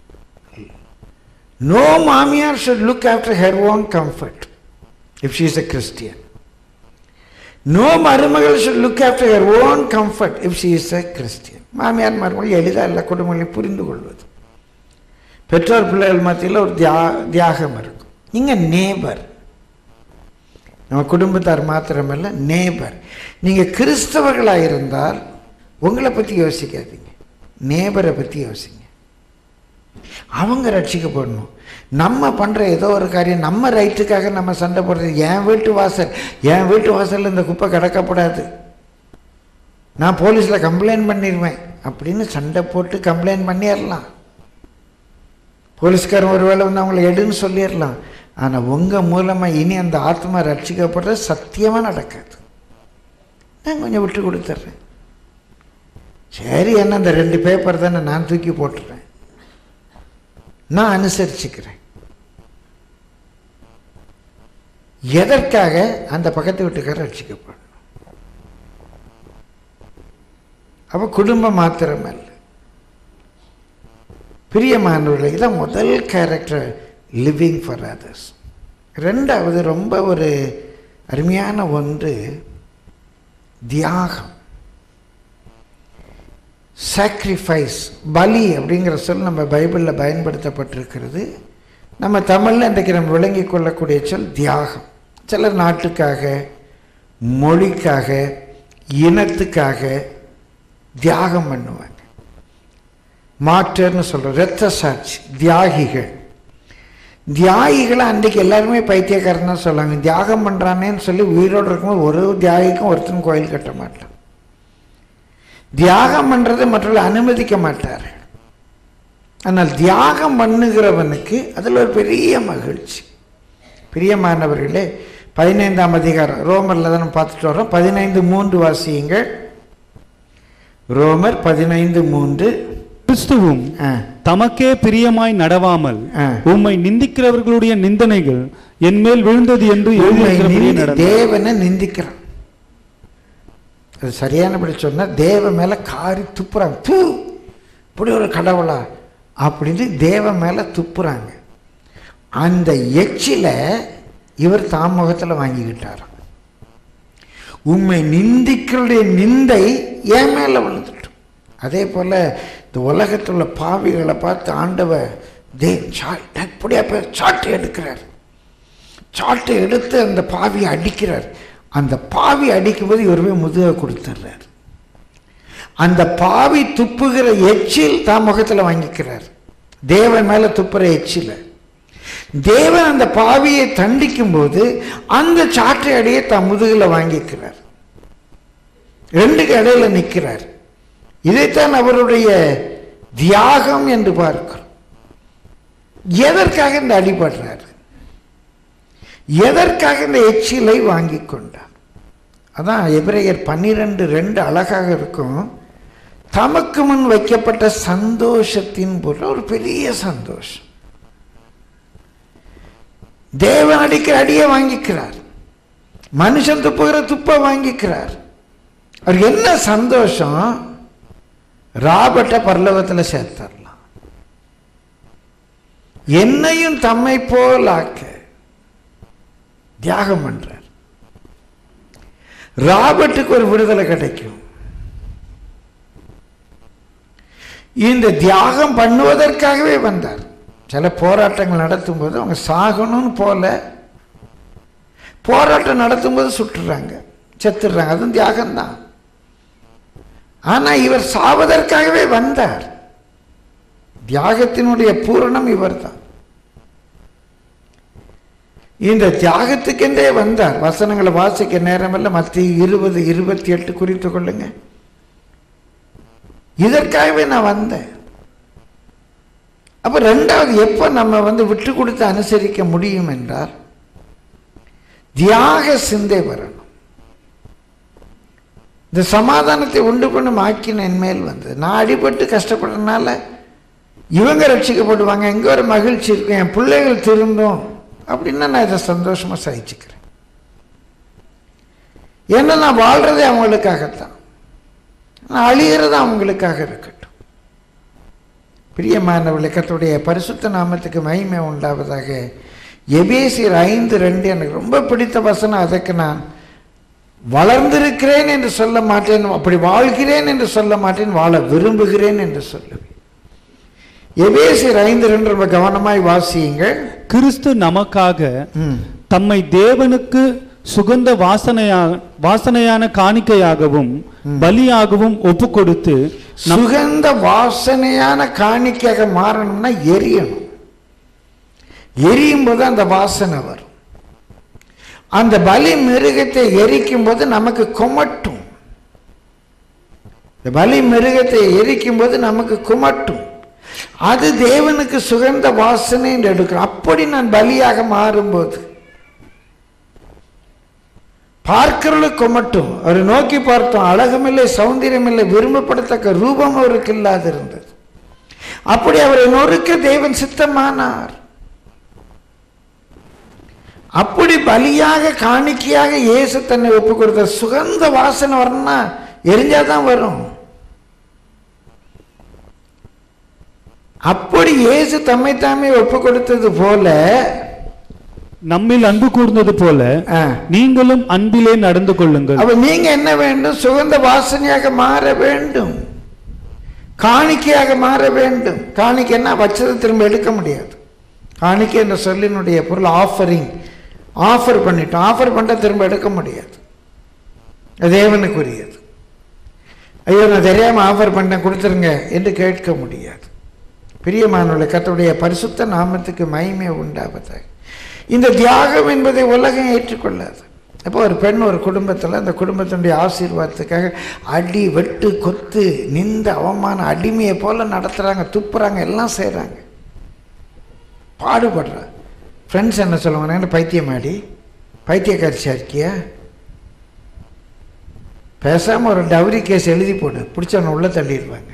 A: no மாமியார் should look after her own comfort if she is a Christian. No மருமகள் should look after her own comfort if she is a Christian. மாமியார் மருமகள் எளிதாக எல்லா குடும்பங்களையும் புரிந்து கொள்வது பெற்றோர் பிள்ளைகள் மத்தியில் ஒரு தியா தியாகம் இருக்கும் நீங்கள் நேபர் நம்ம குடும்பத்தார் மாத்திரமல்ல நேபர் நீங்கள் கிறிஸ்தவர்களாக இருந்தால் உங்களை பற்றி யோசிக்காதீங்க நேபரை பற்றி யோசிங்க அவங்க ரட்சிக்கப்படணும் நம்ம பண்ணுற ஏதோ ஒரு காரியம் நம்ம ரைட்டுக்காக நம்ம சண்டை போடுறது என் வீட்டு வாசல் என் வீட்டு வாசலில் இந்த குப்பை கிடக்கப்படாது நான் போலீஸில் கம்ப்ளைண்ட் பண்ணிடுவேன் அப்படின்னு சண்டை போட்டு கம்ப்ளைண்ட் பண்ணிடலாம் போலீஸ்காரன் ஒரு வேளை வந்து அவங்கள எடுன்னு சொல்லிடலாம் ஆனால் உங்கள் மூலமாக இனி அந்த ஆத்மா ரட்சிக்கப்படுறது சத்தியமாக நடக்காது நான் கொஞ்சம் விட்டு கொடுத்துட்றேன் சரி என்ன அந்த ரெண்டு பேப்பர் தானே நான் தூக்கி போட்டுறேன் நான் அனுசரிச்சுக்கிறேன் எதற்காக அந்த பக்கத்து வீட்டுக்காரர் ரட்சிக்கப்படணும் அப்போ குடும்பம் மாத்திரமல்ல பிரியமானவர்கள் இதான் முதல் கேரக்டர் லிவிங் ஃபார் அதர்ஸ் ரெண்டாவது ரொம்ப ஒரு அருமையான ஒன்று தியாகம் சாக்ரிஃபைஸ் பலி அப்படிங்கிற சொல் நம்ம பைபிளில் பயன்படுத்தப்பட்டிருக்கிறது நம்ம தமிழில் இன்றைக்கு நம்ம விளங்கிக் கொள்ளக்கூடிய சொல் தியாகம் சிலர் நாட்டுக்காக மொழிக்காக இனத்துக்காக தியாகம் பண்ணுவாங்க மாற்றர்னு சொல்கிறோம் இரத்த சாட்சி தியாகிகள் தியாகிகளை அன்றைக்கு எல்லாருமே பைத்தியக்காரன் தான் சொல்லுவாங்க தியாகம் பண்ணுறானேன்னு சொல்லி உயிரோடு இருக்கும்போது ஒரு தியாகிக்கும் ஒருத்தனும் கோயில் கட்ட மாட்டான் தியாகம் பண்ணுறதை மற்றவர்கள் அனுமதிக்க மாட்டார் ஆனால் தியாகம் பண்ணுகிறவனுக்கு அதில் ஒரு பெரிய மகிழ்ச்சி பிரியமானவர்களே பதினைந்தாம் அதிகாரம் ரோமரில் தான் நம்ம பார்த்துட்டு வரோம் பதினைந்து மூன்று வாசியுங்கள் ரோமர் பதினைந்து மூன்று
B: கிறிஸ்துவும்
A: ஆ
B: தமக்கே பிரியமாய் நடவாமல்
A: ஆ.
B: உம்மை நிந்திக்கிறவர்களுடைய நிந்தனைகள் என் மேல் விழுந்தது என்று
A: உண்மை
B: எழுதியிருக்கிறபடியே
A: நிந்தி-
B: நடந்தது
A: தேவனை நிந்திக்கிறான் அது சரியானபடி சொன்னா தேவ மேல காரி துப்புறாங்க தூ இப்படி ஒரு கடவுளா அப்படின்னு தேவ மேல துப்புறாங்க அந்த எச்சில இவர் தாம் முகத்துல வாங்கிக்கிட்டாராம் உண்மை நிந்திக்களுடைய நிந்தை என் மேல விழுந்துட்டும் அதே போல இந்த உலகத்தில் உள்ள பாவிகளை பார்த்து ஆண்டவர் தே சா எப்படியா பேர் சாட்டு எடுக்கிறார் சாட்டை எடுத்து அந்த பாவியை அடிக்கிறார் அந்த பாவி அடிக்கும்போது இவர் போய் முதுக கொடுத்துட்றார் அந்த பாவி துப்புகிற எச்சில் தான் முகத்தில் வாங்கிக்கிறார் தேவன் மேலே துப்புற எச்சில தேவன் அந்த பாவியை தண்டிக்கும் போது அந்த சாட்டை அடியை தன் முதுகில் வாங்கிக்கிறார் ரெண்டுக்கு இடையில நிற்கிறார் இதைத்தான் அவருடைய தியாகம் என்று பார்க்கிறோம் எதற்காக இந்த அடிபடுறார் எதற்காக இந்த எச்சிலை வாங்கி கொண்டார் அதான் எபிரேயர் பன்னிரெண்டு ரெண்டு அழகாக இருக்கும் தமக்கு முன் வைக்கப்பட்ட சந்தோஷத்தின் பொருள் ஒரு பெரிய சந்தோஷம் தேவன் அடிக்கிற அடியை வாங்கிக்கிறார் மனுஷன் துப்புகிற துப்பை வாங்கிக்கிறார் அவர் என்ன சந்தோஷம் ராபர்ட்டை பரலோகத்தில் சேர்த்தரலாம் என்னையும் தம்மை போல் ஆக்க தியாகம் பண்றார் ராபர்ட்டுக்கு ஒரு விடுதலை கிடைக்கும் இந்த தியாகம் பண்ணுவதற்காகவே வந்தார் சில போராட்டங்கள் நடத்தும் போது அவங்க சாகணும்னு போல போராட்டம் நடத்தும் போது சுட்டுறாங்க செத்துடுறாங்க அதுவும் தியாகம்தான் ஆனா இவர் சாவதற்காகவே வந்தார் தியாகத்தினுடைய பூரணம் இவர்தான் இந்த தியாகத்துக்கென்றே வந்தார் வசனங்களை வாசிக்க நேரமில்ல மத்திய இருபது இருபத்தி எட்டு குறித்து கொள்ளுங்க இதற்காகவே நான் வந்தேன் அப்ப ரெண்டாவது எப்போ நம்ம வந்து விட்டு கொடுத்து அனுசரிக்க முடியும் என்றால் தியாக சிந்தை வரணும் இந்த சமாதானத்தை உண்டு பண்ணும் ஆக்கின என் மேல் வந்தது நான் அடிபட்டு கஷ்டப்படுறதுனால இவங்க ரட்சிக்கப்படுவாங்க எங்க ஒரு மகிழ்ச்சி இருக்கும் என் பிள்ளைகள் திருந்தும் அப்படின்னா நான் இதை சந்தோஷமா சகிச்சுக்கிறேன் ஏன்னா நான் வாழ்றதே அவங்களுக்காகத்தான் நான் அழிகிறது அவங்களுக்காக இருக்கட்டும் பிரியமானவர்களே கர்த்தருடைய பரிசுத்த நாமத்துக்கு மகிமை உண்டாவதாக எபேசியர் ஐந்து ரெண்டு எனக்கு ரொம்ப பிடித்த வசனம் அதற்கு நான் வளர்ந்திருக்கிறேன் என்று சொல்ல மாட்டேன் அப்படி வாழ்கிறேன் என்று சொல்ல மாட்டேன் வாழ விரும்புகிறேன் என்று சொல்லுவேன் எபேசியர் ஐந்து ரெண்டு ரொம்ப கவனமாய் வாசியுங்கள்
B: கிறிஸ்து நமக்காக
A: ம்.
B: தம்மை தேவனுக்கு சுகந்த வாசனையா வாசனையான காணிக்கையாகவும் பலியாகவும் ஒப்பு கொடுத்து
A: சுகந்த வாசனையான காணிக்கையாக மாறணும்னா எரியணும் எரியும் போது அந்த வாசனை வரும் அந்த பலி மிருகத்தை எரிக்கும் போது நமக்கு குமட்டும் இந்த பலி மிருகத்தை எரிக்கும் போது நமக்கு குமட்டும் அது தேவனுக்கு சுகந்த வாசனை என்று எடுக்கிறோம் அப்படி நான் பலியாக மாறும்போது பார்க்கிறவளுக்கு கொமட்டும் அவர் நோக்கி பார்த்தோம் அழகுமில்லை சௌந்தரியமில்லை விரும்பப்படத்தக்க ரூபம் அவருக்கு இல்லாதிருந்தது அப்படி அவரை நொறுக்க தேவன் சித்தமானார் அப்படி பலியாக காணிக்கையாக இயேசு தன்னை ஒப்பு கொடுத்த சுகந்த வாசனை வரணும்னா எரிஞ்சாதான் வரும் அப்படி இயேசு தம்மை தாமே ஒப்பு கொடுத்தது போல
B: நம்மில் அன்பு கூர்ந்தது போல
A: ஆ.
B: நீங்களும் அன்பிலே நடந்து கொள்ளுங்கள்
A: அப்ப நீங்க என்ன வேண்டும் சுகந்த வாசனையாக மாற வேண்டும் காணிக்கையாக மாற வேண்டும் காணிக்கைன்னா வச்சதை திரும்ப எடுக்க முடியாது காணிக்கை என்ற சொல்லினுடைய பொருள் ஆஃபரிங் ஆஃபர் பண்ணிட்டோம் ஆஃபர் பண்ணிட்டா திரும்ப எடுக்க முடியாது அது தேவனுக்குரியது ஐயோ நான் தெரியாம ஆஃபர் பண்ணேன் கொடுத்துருங்க என்று கேட்க முடியாது பிரியமானவர்களே கர்த்தருடைய பரிசுத்த நாமத்துக்கு மகிமை உண்டாவதாக இந்த தியாகம் என்பதை உலகம் ஏற்றுக்கொள்ளாது அப்போ ஒரு பெண் ஒரு குடும்பத்தில் அந்த குடும்பத்தினுடைய ஆசீர்வாதத்துக்காக அடி வெட்டு கொத்து நிந்த அவமான அடிமையை போல நடத்துகிறாங்க துப்புறாங்க எல்லாம் செய்கிறாங்க பாடுபடுறா ஃப்ரெண்ட்ஸ் என்ன சொல்லுவாங்க "என்ன பைத்தியமாடி பைத்தியக்காரிச்சா இருக்கியா பேசாமல் ஒரு டவுரி கேஸ் எழுதி போடு பிடிச்சவனை உள்ள தள்ளிடுவாங்க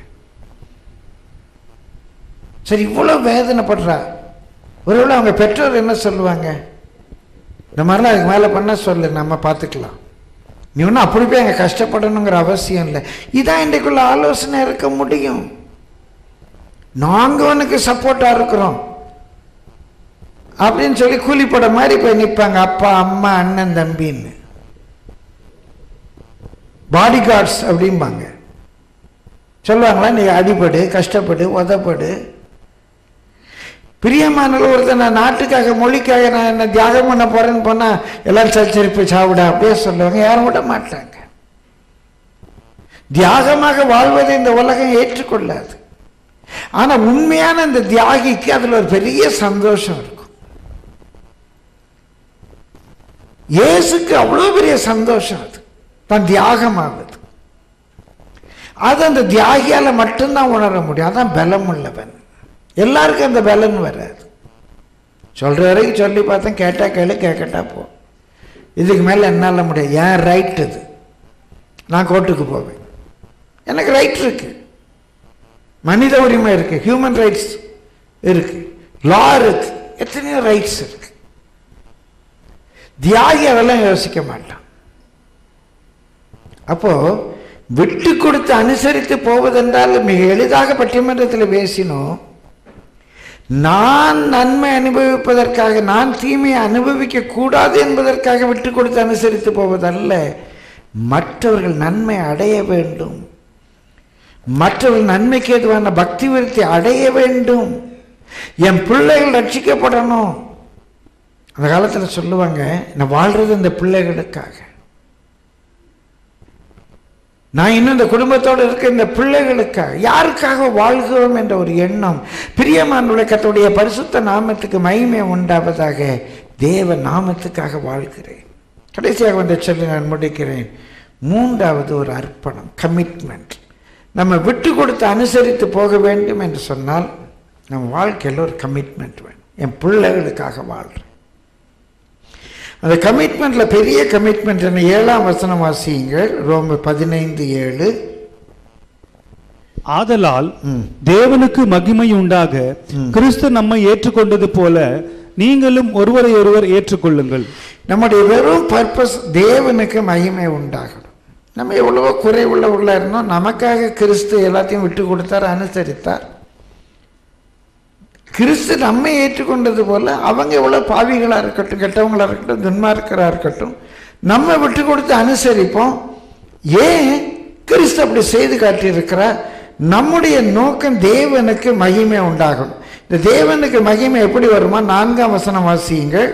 A: சரி இவ்வளோ வேதனைப்படுறா ஒருவேளை அவங்க பெற்றோர் என்ன சொல்லுவாங்க இந்த மாதிரிலாம் அதுக்கு மேலே பண்ண சொல்லு நம்ம பார்த்துக்கலாம் நீ ஒன்றும் அப்படி போய் அங்கே கஷ்டப்படணுங்கிற அவசியம் இல்லை இதான் இன்றைக்குள்ள ஆலோசனை இருக்க முடியும் நாங்கள் உனக்கு சப்போர்ட்டாக இருக்கிறோம் அப்படின்னு சொல்லி கூலிப்பட மாதிரி போய் நிற்பாங்க அப்பா அம்மா அண்ணன் தம்பின்னு பாடி கார்ட்ஸ் அப்படிம்பாங்க சொல்லுவாங்களா நீ அடிபடு கஷ்டப்படு உதப்படு பிரியமானவர் ஒருத்தர் நான் நாட்டுக்காக மொழிக்காக நான் என்ன தியாகம் பண்ண போறேன்னு போனா எல்லாம் சச்சரிப்பு சாவிடா அப்படியே சொல்லுவாங்க யாரும் விட மாட்டாங்க தியாகமாக வாழ்வதை இந்த உலகம் ஏற்றுக்கொள்ளாது ஆனா உண்மையான இந்த தியாகிக்கு அதுல ஒரு பெரிய சந்தோஷம் இருக்கும் இயேசுக்கு அவ்வளோ பெரிய சந்தோஷம் அது தான் தியாகமாகுது அது அந்த தியாகியால மட்டும்தான் உணர முடியும் அதான் பலம் உள்ளவன் எல்லாருக்கும் அந்த பலன் வராது சொல்ற வரைக்கும் சொல்லி பார்த்தேன் கேட்டா கேளு கேட்கட்டா போ இதுக்கு மேல என்னால முடியாது ஏன் ரைட் இது நான் கோர்ட்டுக்கு போவேன் எனக்கு ரைட் இருக்கு மனித உரிமை இருக்கு ஹியூமன் ரைட்ஸ் இருக்கு லா இருக்கு எத்தனையோ ரைட்ஸ் இருக்கு தியாகி அதெல்லாம் யோசிக்க மாட்டான் அப்போ விட்டு கொடுத்து அனுசரித்து போவதென்றால் மிக எளிதாக பட்டிமன்றத்தில் பேசினோம் நான் நன்மை அனுபவிப்பதற்காக நான் தீமையை அனுபவிக்க கூடாது என்பதற்காக விட்டு கொடுத்து அனுசரித்து போவதல்ல மற்றவர்கள் நன்மை அடைய வேண்டும் மற்றவர்கள் நன்மைக்கு ஏதுவான பக்தி விருத்தி அடைய வேண்டும் என் பிள்ளைகள் ரட்சிக்கப்படணும் அந்த காலத்தில் சொல்லுவாங்க நான் வாழ்றது இந்த பிள்ளைகளுக்காக நான் இன்னும் இந்த குடும்பத்தோடு இருக்க இந்த பிள்ளைகளுக்காக யாருக்காக வாழ்கிறோம் என்ற ஒரு எண்ணம் பிரியமான கத்தோடைய பரிசுத்த நாமத்துக்கு மகிமை உண்டாவதாக தேவ நாமத்துக்காக வாழ்கிறேன் கடைசியாக வந்து சொல்லி நான் முடிக்கிறேன் மூன்றாவது ஒரு அர்ப்பணம் கமிட்மெண்ட் நம்ம விட்டு கொடுத்து அனுசரித்து போக வேண்டும் என்று சொன்னால் நம்ம வாழ்க்கையில் ஒரு கமிட்மெண்ட் வேணும் என் பிள்ளைகளுக்காக வாழ்கிறேன் அந்த கமிட்மெண்ட்ல பெரிய கமிட்மெண்ட் என்ன ஏழாம் வசனம் வாசியுங்கள் ரோம பதினைந்து ஏழு
B: ஆதலால்
A: ம்.
B: தேவனுக்கு மகிமை உண்டாக
A: ம்.
B: கிறிஸ்து நம்மை ஏற்றுக்கொண்டது போல நீங்களும் ஒருவரை ஒருவர் ஏற்றுக்கொள்ளுங்கள்
A: நம்முடைய வெறும் பர்பஸ் தேவனுக்கு மகிமை உண்டாகணும் நம்ம எவ்வளவோ குறைவுள்ளவர்களாக இருந்தோம் நமக்காக கிறிஸ்து எல்லாத்தையும் விட்டு கொடுத்தார் அனுசரித்தார் கிறிஸ்து நம்மை ஏற்றுக்கொண்டது போல அவங்க எவ்வளோ பாவிகளாக இருக்கட்டும் கெட்டவங்களாக இருக்கட்டும் துன்மார்க்கராக இருக்கட்டும் நம்ம விட்டு கொடுத்து அனுசரிப்போம் ஏன் கிறிஸ்து அப்படி செய்து காட்டியிருக்கிறார் நம்முடைய நோக்கம் தேவனுக்கு மகிமை உண்டாகும் இந்த தேவனுக்கு மகிமை எப்படி வருமா நான்காம் வசனம் வாசியுங்கள்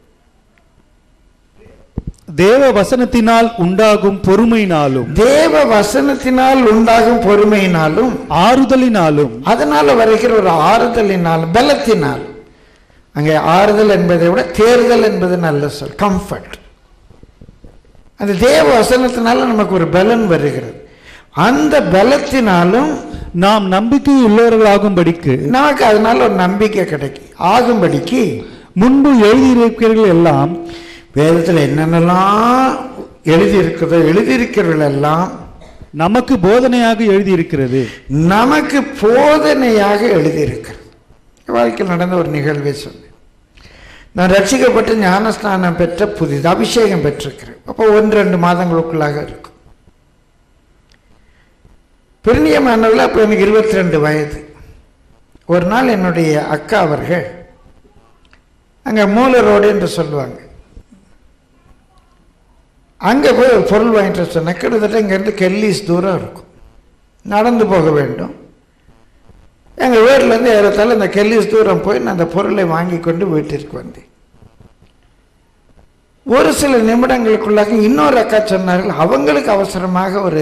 B: தேவ வசனத்தினால் உண்டாகும் பொறுமையினாலும்
A: தேவ வசனத்தினால் உண்டாகும் பொறுமையினாலும்
B: ஆறுதலினாலும்
A: அதனால வருகிற ஒரு ஆறுதலினால் பலத்தினால் அங்கே ஆறுதல் என்பதை விட தேர்தல் என்பது நல்ல சொல் கம்ஃபர்ட் அந்த தேவ வசனத்தினால நமக்கு ஒரு பலன் வருகிறது அந்த பலத்தினாலும்
B: நாம் நம்பிக்கை உள்ளவர்களாகும்படிக்கு
A: நமக்கு அதனால ஒரு நம்பிக்கை கிடைக்கும் ஆகும்படிக்கு
B: முன்பு எழுதியிருக்கிறீர்கள் எல்லாம்
A: வேதத்தில் என்னென்னலாம் எழுதியிருக்கிறதோ எழுதியிருக்கிறவர்கள் எல்லாம்
B: நமக்கு போதனையாக எழுதியிருக்கிறது
A: நமக்கு போதனையாக எழுதியிருக்கிறது வாழ்க்கையில் நடந்த ஒரு நிகழ்வை சொன்னேன் நான் ரட்சிக்கப்பட்டு ஞானஸ்நானம் பெற்ற புதிது அபிஷேகம் பெற்றிருக்கிறேன் அப்போ ஒன்று ரெண்டு மாதங்களுக்குள்ளாக இருக்கும் பெருநியமானவர்கள் அப்போ எனக்கு இருபத்தி ரெண்டு வயது ஒரு நாள் என்னுடைய அக்கா அவர்கள் அங்கே மூல ரோடு என்று சொல்லுவாங்க அங்கே போய் ஒரு பொருள் வாங்கிட்டு சொன்னேன் கிட்டத்தட்ட இங்கேருந்து கெல்லிஸ் தூரம் இருக்கும் நடந்து போக வேண்டும் எங்கள் வீட்டிலேருந்து ஏறத்தால இந்த கெல்லிஸ் தூரம் போய் நான் அந்த பொருளை வாங்கி கொண்டு வீட்டிற்கு வந்தேன் ஒரு சில நிமிடங்களுக்குள்ளாக இன்னொரு அக்கா சொன்னார்கள் அவங்களுக்கு அவசரமாக ஒரு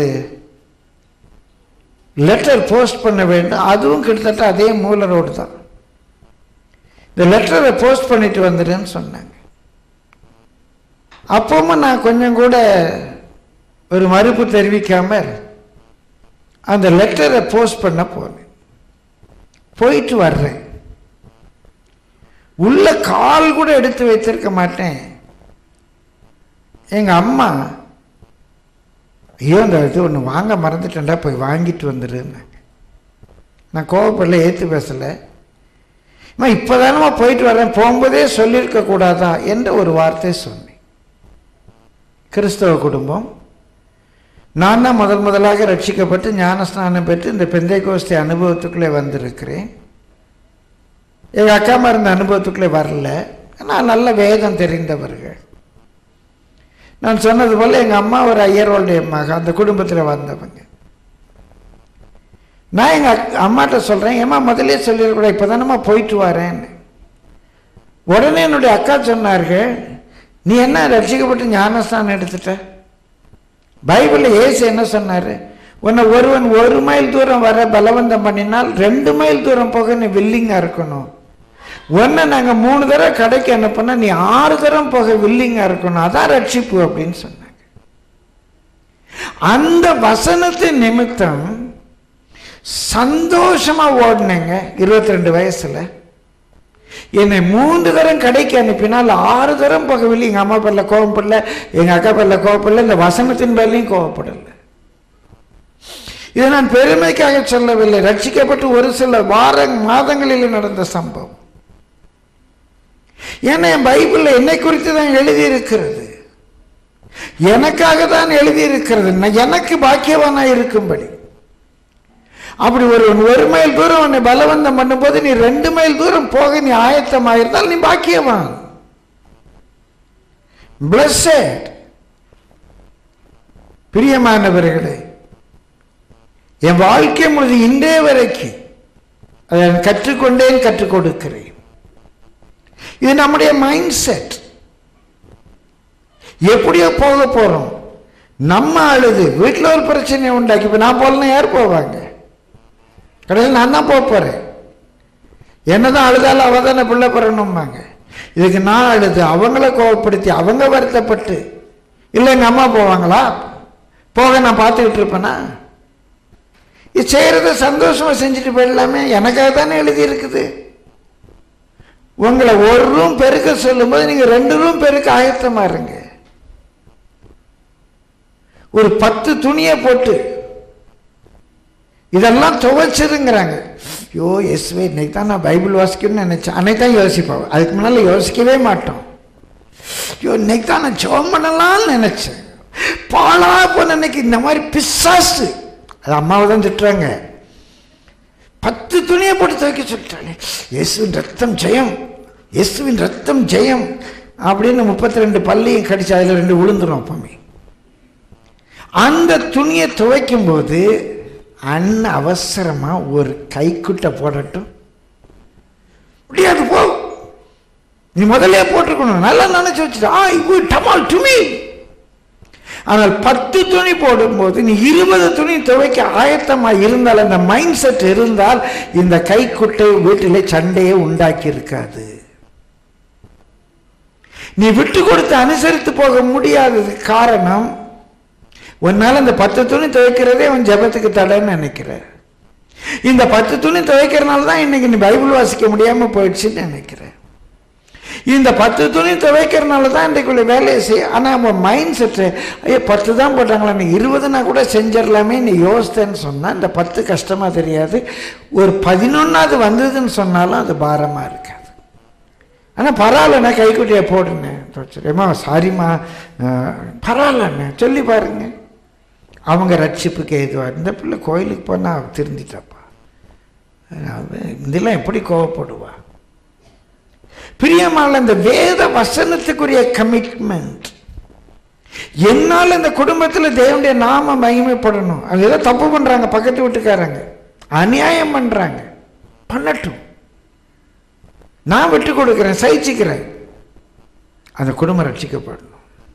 A: லெட்டர் போஸ்ட் பண்ண வேண்டும் அதுவும் கிட்டத்தட்ட அதே மூல ரோடு தான் இந்த லெட்டரை போஸ்ட் பண்ணிட்டு வந்துடுன்னு சொன்னாங்க அப்பவும் நான் கொஞ்சம் கூட ஒரு மறுப்பு தெரிவிக்காமல் அந்த லெட்டரை போஸ்ட் பண்ண போனேன் போயிட்டு வர்றேன் உள்ள கால் கூட எடுத்து வைத்திருக்க மாட்டேன் எங்க அம்மா ஐயோ அந்த இது ஒன்று வாங்க மறந்துட்டேன்டா போய் வாங்கிட்டு வந்துடுன்னாங்க நான் கோவப்படல ஏற்று பேசலை அம்மா இப்போதானம்மா போயிட்டு வரேன் போகும்போதே சொல்லியிருக்க கூடாதா என்ற ஒரு வார்த்தை சொன்னேன் கிறிஸ்தவ குடும்பம் நான் தான் முதல் முதலாக ரட்சிக்கப்பட்டு ஞானஸ்நானம் பெற்று இந்த பெந்தை கோஷ்டி அனுபவத்துக்குள்ளே வந்திருக்கிறேன் எங்கள் அக்காமா இருந்த அனுபவத்துக்குள்ளே வரல நான் நல்ல வேதம் தெரிந்தவர்கள் நான் சொன்னது போல் எங்கள் அம்மா ஒரு ஐயரோடைய மக அந்த குடும்பத்தில் வந்தவங்க நான் எங்கள் அம்மாட்ட சொல்கிறேன் ஏம்மா முதலே சொல்லிடக்கூடாது இப்போ தானம்மா போயிட்டு வரேன்னு உடனே என்னுடைய அக்கா சொன்னார்கள் நீ என்ன ரட்சிக்கப்பட்டு ஞானஸ்தானம் எடுத்துட்ட பைபிளில் ஏசு என்ன சொன்னார் உன்னை ஒருவன் ஒரு மைல் தூரம் வர பலவந்தம் பண்ணினால் ரெண்டு மைல் தூரம் போக நீ வில்லிங்காக இருக்கணும் ஒன்றை நாங்கள் மூணு தடவை கடைக்கு அனுப்புனா நீ ஆறு தரம் போக வில்லிங்காக இருக்கணும் அதான் ரட்சிப்பு அப்படின்னு சொன்னாங்க அந்த வசனத்தின் நிமித்தம் சந்தோஷமா ஓடினேங்க இருபத்தி ரெண்டு வயசுல என்னை மூன்று தரம் கடைக்கு அனுப்பினால் ஆறு தரம் போகவில்லை எங்க அம்மா பேர்ல கோவப்படல எங்க அக்கா பேர்ல கோவப்படல இந்த வசனத்தின் பேர்லையும் கோவப்படல இதை நான் பெருமைக்காக சொல்லவில்லை ரட்சிக்கப்பட்டு ஒரு சில வார மாதங்களில் நடந்த சம்பவம் ஏன்னா என் பைபிளில் என்னை குறித்து தான் எழுதியிருக்கிறது எனக்காக தான் எழுதியிருக்கிறது நான் எனக்கு பாக்கியவானா இருக்கும்படி அப்படி ஒரு ஒரு மைல் தூரம் உன்னை பலவந்தம் பண்ணும்போது நீ ரெண்டு மைல் தூரம் போக நீ ஆயத்தமாயிருந்தால் நீ பாக்கியவான் பிளஸட் பிரியமானவர்களே என் வாழ்க்கை முழுது இன்றே வரைக்கும் அதை நான் கற்றுக்கொண்டேன் கற்றுக் கொடுக்கிறேன் இது நம்முடைய மைண்ட் செட் எப்படியோ போக போறோம் நம்ம அழுது வீட்டில் ஒரு பிரச்சனையை உண்டாக்கி இப்போ நான் போகலன்னா யார் போவாங்க கடைசியில் நான் தான் போக போகிறேன் என்னதான் அழுதாலும் அவ தானே பிள்ளை பெறணும்பாங்க இதுக்கு நான் அழுது அவங்கள கோவப்படுத்தி அவங்க வருத்தப்பட்டு இல்லை எங்கள் அம்மா போவாங்களா போக நான் பார்த்துக்கிட்டு இருப்பேனா இது செய்கிறத சந்தோஷமா செஞ்சுட்டு போயிடலாமே எனக்காக தானே எழுதி இருக்குது உங்களை ஒரு ரூம் பெருக்க சொல்லும்போது நீங்கள் ரெண்டு ரூம் பெருக்க ஆயத்தமா இருங்க ஒரு பத்து துணியை போட்டு இதெல்லாம் துவைச்சிருங்கிறாங்க ஐயோ எஸ்வே இன்னைக்கு தான் நான் பைபிள் வாசிக்கணும்னு நினைச்சேன் அன்னைக்கு தான் யோசிப்போம் அதுக்கு முன்னால் யோசிக்கவே மாட்டோம் ஐயோ இன்னைக்கு தான் நான் ஜோம் பண்ணலாம்னு நினைச்சேன் பாலா போன இன்னைக்கு இந்த மாதிரி பிசாசு அது அம்மாவை தான் திட்டுறாங்க பத்து துணியை போட்டு துவைக்க சொல்லிட்டாங்க இயேசுவின் ரத்தம் ஜெயம் இயேசுவின் ரத்தம் ஜெயம் அப்படின்னு முப்பத்தி ரெண்டு பள்ளியும் கடிச்சு அதில் ரெண்டு விழுந்துடும் அப்பமே அந்த துணியை துவைக்கும் போது அன் அவசரமா ஒரு கைக்குட்டை போடட்டும் முடியாது போ நீ முதல்ல போட்டிருக்கணும் நல்லா நினைச்சு வச்சுட்டு ஆ இது டமால் டுமி ஆனால் பத்து துணி போடும்போது நீ இருபது துணி துவைக்க ஆயத்தமா இருந்தால் அந்த மைண்ட் செட் இருந்தால் இந்த கைக்குட்டை வீட்டிலே சண்டையை உண்டாக்கி இருக்காது நீ விட்டு கொடுத்து அனுசரித்து போக முடியாதது காரணம் உன்னால இந்த பத்து துணி துவைக்கிறதே உன் ஜெபத்துக்கு தடைன்னு நினைக்கிற இந்த பத்து துணி துவைக்கிறனால தான் இன்னைக்கு நீ பைபிள் வாசிக்க முடியாம போயிடுச்சுன்னு நினைக்கிற இந்த பத்து துணி துவைக்கிறனால தான் இன்றைக்குள்ள வேலையை செய்ய ஆனால் அவன் மைண்ட் செட்டு ஐயோ பத்து தான் போட்டாங்களா நீ இருபதுனா கூட செஞ்சிடலாமே நீ யோசித்தேன்னு சொன்னால் இந்த பத்து கஷ்டமாக தெரியாது ஒரு பதினொன்றாவது வந்ததுன்னு சொன்னாலும் அது பாரமாக இருக்காது ஆனால் பரவாயில்லண்ணா கைக்குட்டியை போடுங்க ஏமா சாரிம்மா பரவாயில்லண்ணே சொல்லி பாருங்க அவங்க ரட்சிப்புக்கு ஏதுவாக இந்த பிள்ளை கோயிலுக்கு போனால் திருந்திட்டாப்பா இதெல்லாம் எப்படி கோவப்படுவா பிரியமான இந்த வேத வசனத்துக்குரிய கமிட்மெண்ட் என்னால் இந்த குடும்பத்தில் தேவனுடைய நாம மகிமைப்படணும் அவங்க ஏதோ தப்பு பண்றாங்க பக்கத்து வீட்டுக்காரங்க அநியாயம் பண்றாங்க பண்ணட்டும் நான் விட்டு கொடுக்கிறேன் சகிச்சுக்கிறேன் அந்த குடும்பம் ரட்சிக்கப்படணும்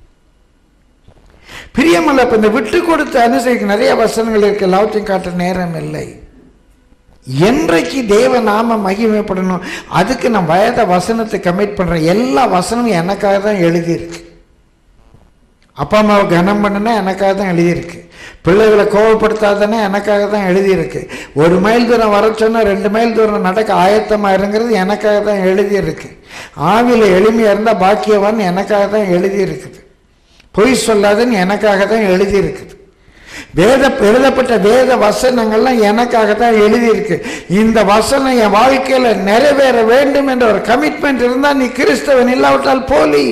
A: பிரியமல்ல இப்ப இந்த விட்டு கொடுத்து அனுசரிக்க நிறைய வசனங்கள் இருக்கு எல்லாவற்றையும் காட்ட நேரம் இல்லை என்றைக்கு தேவ நாம மகிமைப்படணும் அதுக்கு நான் வயத வசனத்தை கமிட் பண்றேன் எல்லா வசனமும் எனக்காக தான் எழுதியிருக்கு அப்பா அம்மாவை கனம் பண்ணுனா எனக்காக தான் எழுதியிருக்கு பிள்ளைகளை கோவப்படுத்தாதனா எனக்காக தான் எழுதியிருக்கு ஒரு மைல் தூரம் வர சொன்னா ரெண்டு மைல் தூரம் நடக்க ஆயத்தமாக இருங்கிறது எனக்காக தான் எழுதியிருக்கு ஆவியில் எளிமையாக இருந்தால் பாக்கியவான் எனக்காக தான் எழுதியிருக்குது பொய் சொல்லாதன்னு எனக்காக தான் எழுதியிருக்குது வேத எழுதப்பட்ட வேத வசனங்கள்லாம் எனக்காக தான் எழுதியிருக்கு இந்த வசனம் என் வாழ்க்கையில் நிறைவேற வேண்டும் என்ற ஒரு கமிட்மெண்ட் இருந்தால் நீ கிறிஸ்தவன் இல்லாவிட்டால் போலி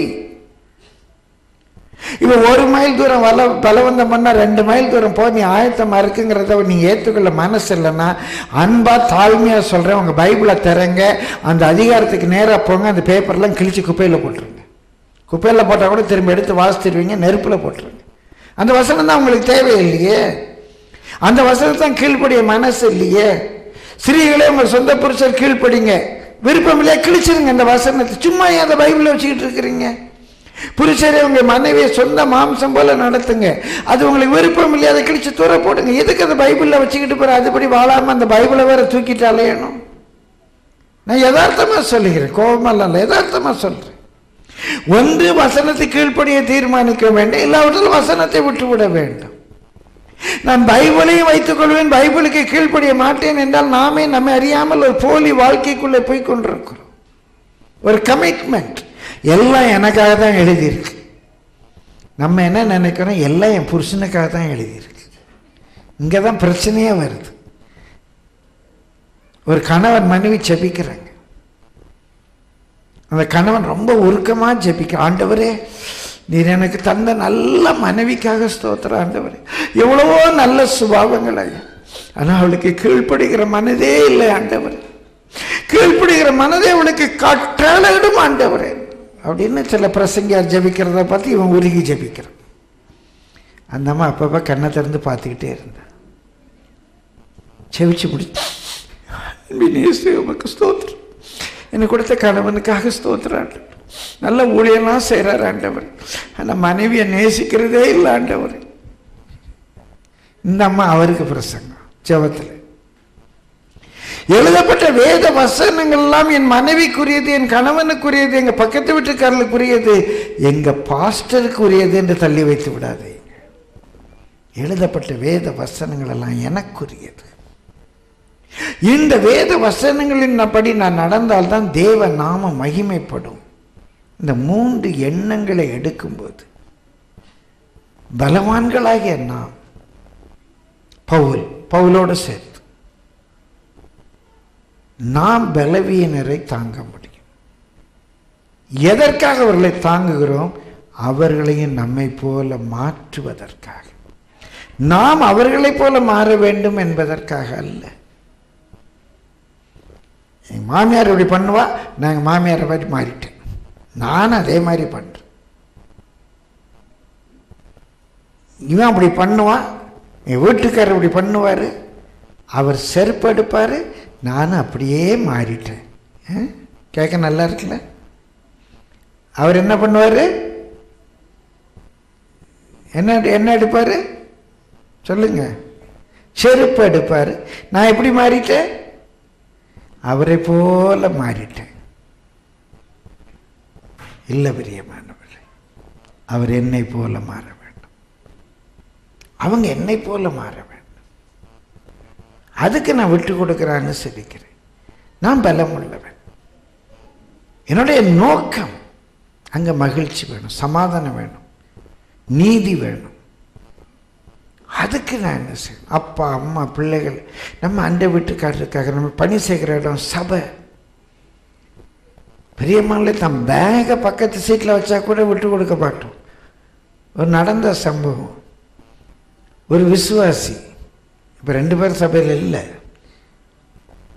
A: இப்போ ஒரு மைல் தூரம் வல பலவந்தம் பண்ணால் ரெண்டு மைல் தூரம் போய் நீ ஆயத்தமாக இருக்குங்கிறத நீ ஏற்றுக்கொள்ள மனசு இல்லைன்னா அன்பா தாழ்மையாக சொல்கிறேன் உங்கள் பைபிளை திறங்க அந்த அதிகாரத்துக்கு நேராக போங்க அந்த பேப்பர்லாம் கிழிச்சு குப்பையில் போட்டுருங்க குப்பையில் போட்டால் கூட திரும்ப எடுத்து வாசித்துருவீங்க நெருப்பில் போட்டுருங்க அந்த வசனம் தான் உங்களுக்கு தேவையில்லையே அந்த வசனத்தான் கீழ்ப்படிய மனசு இல்லையே ஸ்திரீகளே உங்கள் சொந்த புருஷர் கீழ்ப்படிங்க விருப்பம் இல்லையா கிழிச்சிருங்க அந்த வசனத்தை சும்மா ஏன் அந்த பைபிளில் வச்சுக்கிட்டு இருக்கிறீங்க புருஷரே உங்க மனைவியை சொந்த மாம்சம் போல நடத்துங்க அது உங்களுக்கு விருப்பம் இல்லையா அதை கிழிச்சு தூர போடுங்க எதுக்கு அந்த பைபிளில் வச்சுக்கிட்டு போற அதுபடி வாழாம அந்த பைபிளை வேற தூக்கிட்டு அலையணும் நான் யதார்த்தமா சொல்லுகிறேன் கோபமெல்லாம் இல்லை யதார்த்தமா சொல்றேன் ஒன்று வசனத்தை கீழ்ப்படிய தீர்மானிக்க வேண்டும் இல்லாவிட்டால் வசனத்தை விட்டுவிட வேண்டும் நான் பைபிளையும் வைத்துக் கொள்வேன் பைபிளுக்கு கீழ்ப்படிய மாட்டேன் என்றால் நாமே நம்மை அறியாமல் ஒரு போலி வாழ்க்கைக்குள்ளே போய் கொண்டிருக்கிறோம் ஒரு கமிட்மெண்ட் எல்லாம் எனக்காக தான் எழுதியிருக்கு நம்ம என்ன நினைக்கிறோம் எல்லாம் என் புருஷனுக்காக தான் எழுதியிருக்கு இங்கே தான் பிரச்சனையே வருது ஒரு கணவன் மனைவி ஜெபிக்கிறாங்க அந்த கணவன் ரொம்ப உருக்கமாக ஜெபிக்க ஆண்டவரே நீர் எனக்கு தந்த நல்ல மனைவிக்காக ஸ்தோத்திர ஆண்டவரே எவ்வளவோ நல்ல சுபாவங்கள் ஐயா ஆனால் அவளுக்கு கீழ்ப்படுகிற மனதே இல்லை ஆண்டவர் கீழ்ப்படுகிற மனதே அவளுக்கு கட்டளையிடும் ஆண்டவரே அப்படின்னு சில பிரசங்கியார் ஜபிக்கிறத பார்த்து இவன் உருகி ஜபிக்கிறான் அந்த அம்மா அப்பப்போ கண்ணை திறந்து பார்த்துக்கிட்டே இருந்தான் செவிச்சு பிடிச்சி உமக்கு ஸ்தோத்திரம் எனக்கு கொடுத்த கணவனுக்காக ஸ்தோத்திரம் நல்ல ஊழியெல்லாம் செய்கிறார் ஆண்டவர் ஆனால் மனைவியை நேசிக்கிறதே இல்லை ஆண்டவர் இந்த அம்மா அவருக்கு பிரசங்கம் ஜபத்தில் எழுதப்பட்ட வேத வசனங்கள் எல்லாம் என் மனைவிக்குரியது என் கணவனுக்குரியது எங்க பக்கத்து வீட்டுக்காரர்களுக்குரியது எங்க பாஸ்டருக்குரியது என்று தள்ளி வைத்து விடாதே எழுதப்பட்ட வேத வசனங்கள் எல்லாம் எனக்குரியது இந்த வேத வசனங்களின் படி நான் நடந்தால்தான் தேவ நாம மகிமைப்படும் இந்த மூன்று எண்ணங்களை எடுக்கும்போது பலவான்களாகிய நாம் பவுல் பவுலோடு சேர்த்து நாம் பலவீனரை தாங்க முடியும் எதற்காக அவர்களை தாங்குகிறோம் அவர்களையும் நம்மை போல மாற்றுவதற்காக நாம் அவர்களைப் போல மாற வேண்டும் என்பதற்காக அல்ல எங்கள் மாமியார் இப்படி பண்ணுவா நாங்கள் மாமியாரை மாதிரி மாறிட்டேன் நான் அதே மாதிரி பண்ணுறேன் இவன் அப்படி பண்ணுவான் என் வீட்டுக்காரர் இப்படி பண்ணுவார் அவர் செருப்பு எடுப்பார் நானும் அப்படியே மாறிட்டேன் ஆ? கேட்க நல்லா இருக்குல்ல அவர் என்ன பண்ணுவார் என்ன என்ன எடுப்பார் சொல்லுங்க செருப்பு எடுப்பார் நான் எப்படி மாறிட்டேன் அவரை போல மாறிட்டேன் இல்லை பிரியமானவர்களே அவர் என்னை போல மாற வேண்டும் அவங்க என்னை போல மாற வேண்டும் அதுக்கு நான் விட்டு கொடுக்குறான்னு சொல்லிக்கிறேன் நான் பலம் உள்ளவன் என்னுடைய நோக்கம் அங்கே மகிழ்ச்சி வேணும் சமாதானம் வேணும் நீதி வேணும் அதுக்கு நான் என்ன செய்யணும் அப்பா அம்மா பிள்ளைகள் நம்ம அண்டை வீட்டுக்காரருக்காக நம்ம பணி செய்கிற இடம் சபை பெரியம்மாவில் தம் பேகை பக்கத்து சீட்டில் வச்சா கூட விட்டு கொடுக்க மாட்டோம் ஒரு நடந்த சம்பவம் ஒரு விசுவாசி இப்போ ரெண்டு பேரும் சபையில் இல்லை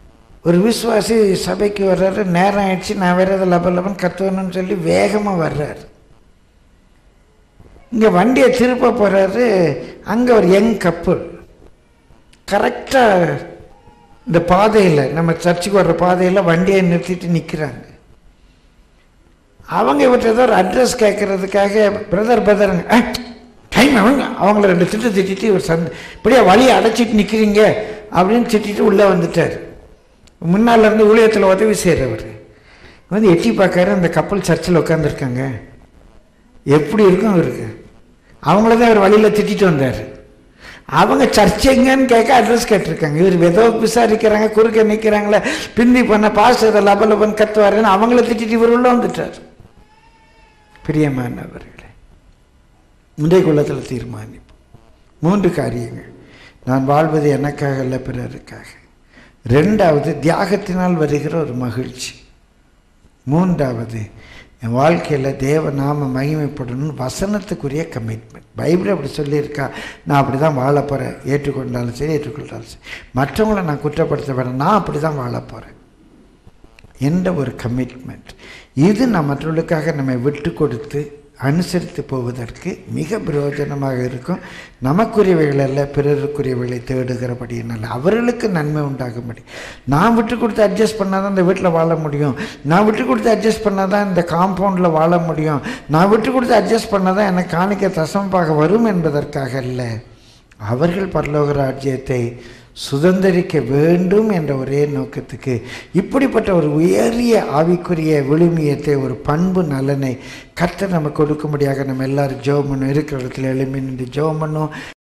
A: ஒரு விசுவாசி சபைக்கு வர்றாரு நேரம் ஆயிடுச்சு நான் வேற ஏதாவது லப லபன் கத்துவணும்னு சொல்லி வேகமாக வர்றாரு இங்கே வண்டியை திருப்ப போகிறாரு அங்கே ஒரு யங் கப்புள் கரெக்டாக இந்த பாதையில் நம்ம சர்ச்சுக்கு வர்ற பாதையில் வண்டியை நிறுத்திட்டு நிற்கிறாங்க அவங்க இவர்கிட்ட ஏதோ ஒரு அட்ரஸ் கேட்கறதுக்காக பிரதர் பிரதருங்க டைம் அவங்க அவங்கள ரெண்டு திட்டு திட்டிட்டு இவர் சந்த் இப்படியே வழியை அடைச்சிட்டு நிற்கிறீங்க அப்படின்னு திட்டிட்டு உள்ளே வந்துட்டார் முன்னால் இருந்து ஊழியத்தில் உதவி செய்கிறவர் வந்து எட்டி பார்க்காரு அந்த கப்பல் சர்ச்சில் உட்காந்துருக்காங்க எப்படி இருக்கும் அவருக்கு அவங்கள தான் அவர் வழியில் திட்டிட்டு வந்தார் அவங்க சர்ச் எங்கன்னு கேட்க அட்ரஸ் கேட்டிருக்காங்க இவர் ஏதோ விசாரிக்கிறாங்க குறுக்க நிற்கிறாங்களே பிந்தி பண்ண பாஸ் அதை லப லபன் கத்துவாருன்னு அவங்கள திட்டிட்டு இவர் உள்ள வந்துட்டார் பிரியமானவர்களே இன்றைய குள்ளத்தில் தீர்மானிப்போம் மூன்று காரியங்கள் நான் வாழ்வது எனக்காக அல்ல பிறருக்காக ரெண்டாவது தியாகத்தினால் வருகிற ஒரு மகிழ்ச்சி மூன்றாவது என் வாழ்க்கையில் தேவ நாம மகிமைப்படணும்னு வசனத்துக்குரிய கமிட்மெண்ட் பைபிள் அப்படி சொல்லியிருக்கா நான் அப்படி தான் வாழ போகிறேன் ஏற்றுக்கொண்டாலும் சரி ஏற்றுக்கொண்டாலும் சரி மற்றவங்கள நான் குற்றப்படுத்த வேணாம் நான் அப்படி தான் வாழ போகிறேன் என்ற ஒரு கமிட்மெண்ட் இது நான் மற்றவர்களுக்காக நம்மை விட்டு கொடுத்து அனுசரித்து போவதற்கு மிக பிரயோஜனமாக இருக்கும் நமக்குரியவைகள் அல்ல பிறருக்குரியவைகளை தேடுகிறபடியினால் அவர்களுக்கு நன்மை உண்டாகும்படி நான் விட்டு கொடுத்து அட்ஜஸ்ட் பண்ணால் தான் இந்த வீட்டில் வாழ முடியும் நான் விட்டு கொடுத்து அட்ஜஸ்ட் பண்ணால் தான் இந்த காம்பவுண்டில் வாழ முடியும் நான் விட்டு கொடுத்து அட்ஜஸ்ட் பண்ணால் தான் எனக்கு காணிக்க தசமப்பாக வரும் என்பதற்காக அல்ல அவர்கள் பரலோக ராஜ்யத்தை சுதந்திரிக்க வேண்டும் என்ற ஒரே நோக்கத்துக்கு இப்படிப்பட்ட ஒரு உயரிய ஆவிக்குரிய விழுமியத்தை ஒரு பண்பு நலனை கர்த்தர் நமக்கு கொடுக்கும்படியாக நம்ம எல்லாரும் ஜெபம் பண்ணும் இருக்கிற இடத்துல எழுப்பி நின்று ஜெபம் பண்ணும்